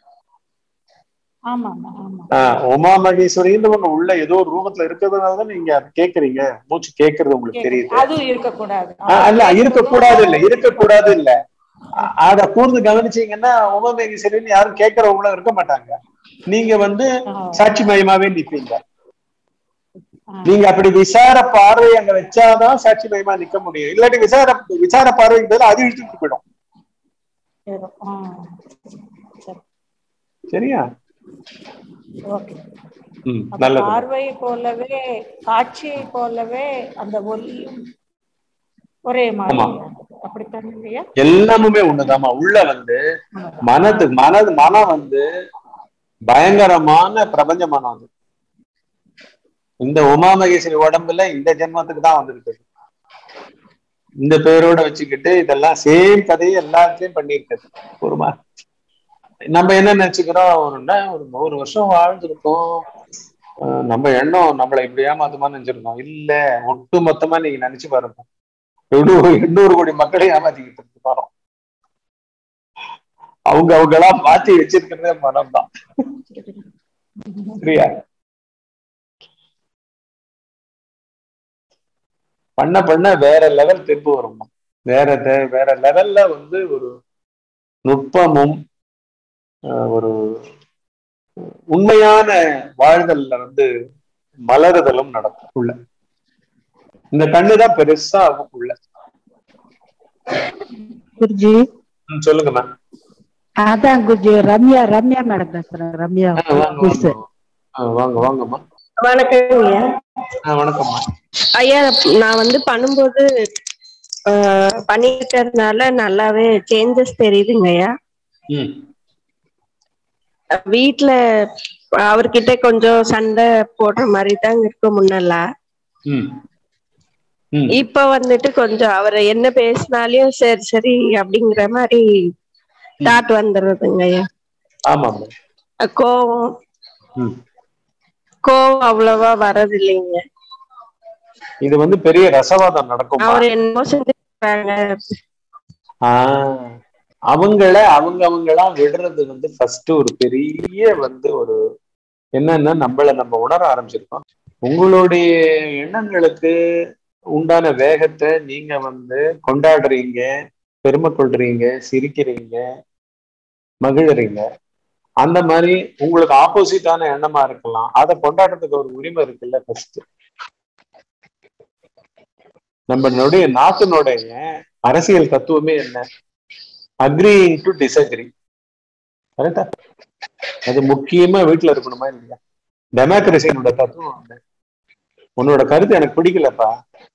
ஆமா ஆமா ஆமா ஆஹ் உமா மகேஸ்வரின்னு ஒண்ணு உள்ள ஏதோ ஒரு ரூபத்துல இருக்கிறதுனாலதான் நீங்க அதை கேக்குறீங்க மூச்சு கேக்குறது உங்களுக்கு தெரியுது அதுவும் இருக்கக்கூடாது ஆஹ் இல்ல இருக்கக்கூடாது இல்ல இருக்கக்கூடாது இல்ல அ- அத கூர்ந்து கவனிச்சீங்கன்னா உமா மகேஸ்வரின்னு யாரும் கேட்கறவங்களும் இருக்க மாட்டாங்க நீங்க வந்து சாட்சி மயமாவே நிப்பீங்க நீங்க அப்படி விசார பார்வை அங்க வச்சாதான் சாட்சி மயமா நிக்க முடியும் இல்லாட்டி விசார விசார பார்வைக்கு பதிலா அது இழுத்துட்டு போயிடும் ஆ, சரி சரியா ஓகே ம் அப்ப நல்லது பார்வை போலவே காட்சியை போலவே அந்த ஒலியும் ஒரே மாதிரி ஆமா. அப்படித்தானே இல்லையா எல்லாமுமே ஒண்ணுதாம்மா உள்ள வந்து மனது மனது மனம் வந்து பயங்கரமான பிரபஞ்ச மனம் அது இந்த உமா மகேஸ்வரி உடம்புல இந்த ஜென்மத்துக்கு தான் வந்திருக்கு இந்த பேரோட வச்சுக்கிட்டு இதெல்லாம் சேம் கதையை எல்லாத்தையும் பண்ணியிருக்குது ஒருமா நம்ம என்ன நினைச்சுக்கிறோம் ஒரு என்ன, ஒரு நூறு வருஷம் வாழ்ந்திருக்கோம் அஹ் நம்ம எண்ணம் நம்மளை இப்படி ஏமாத்துமா நினைச்சிருக்கோம் இல்ல ஒட்டு மொத்தமா நீங்க நினைச்சு பாருங்க எண்ணூறு எண்ணூறு கோடி மக்களை ஏமாத்திக்கிட்டு இருக்கு மரம் அவங்க அவங்களா மாத்தி வச்சிருக்கிறதே மனம் தான் சரியா பண்ண பண்ண வேற லெவல் தெம்பு வரும் வேற தெ- வேற லெவல்ல வந்து ஒரு நுட்பமும் அஹ், ஒரு உண்மையான வாழ்தல்ல வந்து மலருதலும் நடக்கும் உள்ள இந்த கண்ணுதான் பெருசா ஆகும் உள்ள குருஜி ம், சொல்லுங்க மேம் அதான் குருஜி ரம்யா ரம்யா மேடம் பேசுறேன் ரம்யா வாங்க மிஸ் வாங்க ஆ, வாங்க வாங்கம்மா வணக்கங்க ஆ, வணக்கம்மா ஐயா நான் வந்து பண்ணும்போது ஆஹ், பண்ணிட்டதுனால நல்லாவே சேஞ்சஸ் தெரியுதுங்க ஐயா ம் வீட்ல அவர்கிட்ட கொஞ்சம் சண்டை போடுற மாதிரி தாங்க இருக்கும் முன்னெல்லாம் ம் ம். இப்ப வந்துட்டு கொஞ்சம் அவர் என்ன பேசினாலையும் சரி சரி அப்படிங்கிற மாதிரி தாட் வந்துடுறதுங்க ஐயா ஆமா ஆமா அஹ் கோவம் ம். கோவம் அவ்வளவா வர்றது இல்லைங்க இது வந்து பெரிய ரசவாதம் நடக்கும் அவர் என்னமோ செஞ்சுறாங்க ஆஹ் அவங்கள அவங்க அவங்களா விடுறது வந்து ஃபர்ஸ்ட் ஒரு பெரிய வந்து ஒரு என்னன்னா நம்மள நம்ம உணர ஆரம்பிச்சிருக்கோம் உங்களுடைய எண்ணங்களுக்கு உண்டான வேகத்தை நீங்க வந்து கொண்டாடுறீங்க பெருமை கொள்றீங்க சிரிக்கிறீங்க மகிழறீங்க அந்த மாதிரி உங்களுக்கு ஆப்போசிட்டான எண்ணமா இருக்கலாம் அதை கொண்டாடுறதுக்கு ஒரு உரிமை இருக்குல்ல ஃபர்ஸ்ட் நம்மளுடைய நாட்டினுடைய அரசியல் தத்துவமே என்ன அக்ரிங் டு டிஸ்அக்ரி கரெக்டா அது முக்கியமா வீட்டுல இருக்கணுமா இல்லையா டெமோக்ரஸியோட தத்துவம் வந்து உன்னோட கருத்து எனக்கு பிடிக்கலப்பா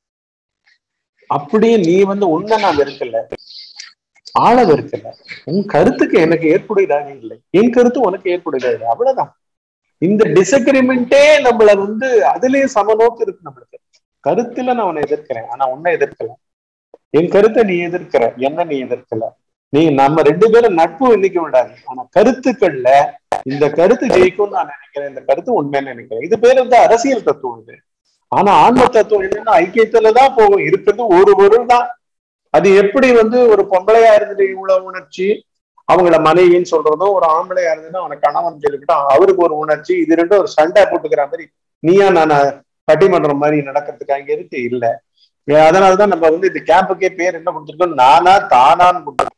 அப்படியே நீ வந்து உன்னை நான் வெறுக்கல ஆள வெறுக்கல உன் கருத்துக்கு எனக்கு ஏற்புடையதாக இல்லை என் கருத்து உனக்கு ஏற்புடையதாக இல்லை அவ்வளவுதான் இந்த டிசக்ரிமெண்டே நம்மள வந்து அதுலயே சமநோக்கு இருக்கு நம்மளுக்கு கருத்துல நான் உன்னை எதிர்க்கிறேன் ஆனா உன்னை எதிர்க்கல என் கருத்தை நீ எதிர்க்கிற என்ன நீ எதிர்க்கல நீ நம்ம ரெண்டு பேரும் நட்பு இன்னைக்கு விடாது ஆனா கருத்துக்கள்ல இந்த கருத்து ஜெயிக்கும்னு நான் நினைக்கிறேன் இந்த கருத்து உண்மைன்னு நினைக்கிறேன் இது பேர் வந்து அரசியல் தத்துவம் இது ஆனா ஆன்ம தத்துவம் என்னன்னா ஐக்கியத்துலதான் போகும் இருக்கிறது ஒரு பொருள் தான் அது எப்படி வந்து ஒரு பொம்பளையா இருந்துட்டு இவ்வளவு உணர்ச்சி அவங்கள மனைவின்னு சொல்றதும் ஒரு ஆம்பளையா இருந்ததுன்னா அவனை கணவன் சொல்லிக்கிட்டா அவருக்கு ஒரு உணர்ச்சி இது ரெண்டும் ஒரு சண்டை போட்டுக்கிற மாதிரி நீயா நான் பட்டிமன்றம் மாதிரி நடக்கிறதுக்கு அங்க இருக்கு இல்ல ஏ, அதனாலதான் நம்ம வந்து இந்த கேம்புக்கே பேர் என்ன கொடுத்துருக்கோம் நானா தானான்னு கொடுத்துருக்கோம்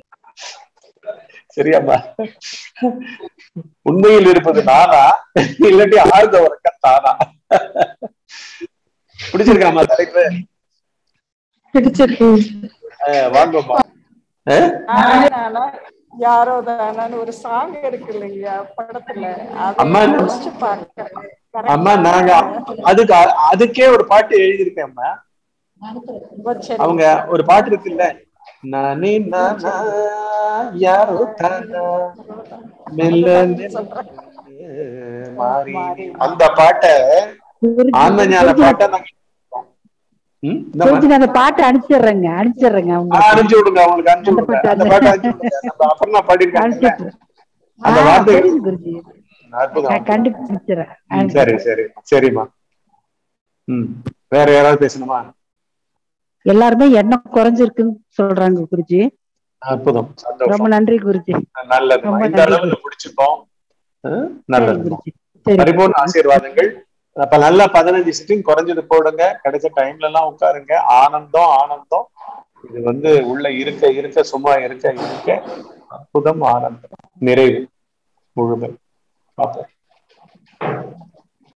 சரியாம்மா உண்மையில் இருப்பது நானா இல்லாட்டி ஆழ்ந்த உறக்கம் தானா பிடிச்சிருக்காமா தலைப்பு பிடிச்சிருக்கு அஹ் வாங்கம்மா நானே நானா யாரோ தானான்னு ஒரு சாங் இருக்கு இல்லையா படத்துல அதை அம்மா, யோசிச்சு பார்க்கிறேன் அம்மா நாங்க அதுக்கு அதுக்கே ஒரு பாட்டு எழுதியிருக்கேன்மா ரொம்ப சரி. அவங்க ஒரு பாட்டு இருக்குல்ல நானே நானா யாரோ தானா மெல்ல மெல்ல மாறி அந்த பாட்டை ஆன்ம ஞான பாட்டை நாங்க ம், இந்தாம்மா. குருஜி நான் அந்த பாட்டை அனுப்பிச்சிடுறேங்க அனுப்பிச்சிடுறேங்க ஆ, உங்களுக்கு அனுப்பிச்சு விடுங்க அவங்களுக்கு அனுப்பிச்சு விடுங்க அந்த பாட்டை அனுப்பிச்சு விடுங்க நம்ம அப்புறம் நான் பாடிருக்கேன் அனுப்பிச்சிடுறேன் அந்த ஆ, வார்த்தை தெரியுது குருஜி அற்புதம் நான் கண்டிப்பா அனுப்பிச்சிடுறேன் ம், சரி சரி சரிம்மா ம் வேற யாராவது பேசணுமா எல்லாருமே எண்ணம் குறைஞ்சிருக்குன்னு சொல்றாங்க குருஜி அற்புதம் ரொம்ப சந்தோஷம் நன்றி குருஜி நல்லது ரொம்ப இந்த நன்றி. அளவுக்கு பிடிச்சிருக்கோம் ஆ, சரி நல்லது குருஜி சரி பரிபூர்ண ஆசீர்வாதங்கள் அப்ப நல்லா பதினஞ்சு சிட்டிங் குறைஞ்சது போடுங்க கிடைச்ச டைம்ல எல்லாம் உட்காருங்க ஆனந்தம் ஆனந்தம் இது வந்து உள்ள இருக்க இருக்க சும்மா இருக்க இருக்க அற்புதம் ஆனந்தம் நிறைவு முழுமை பார்ப்போம்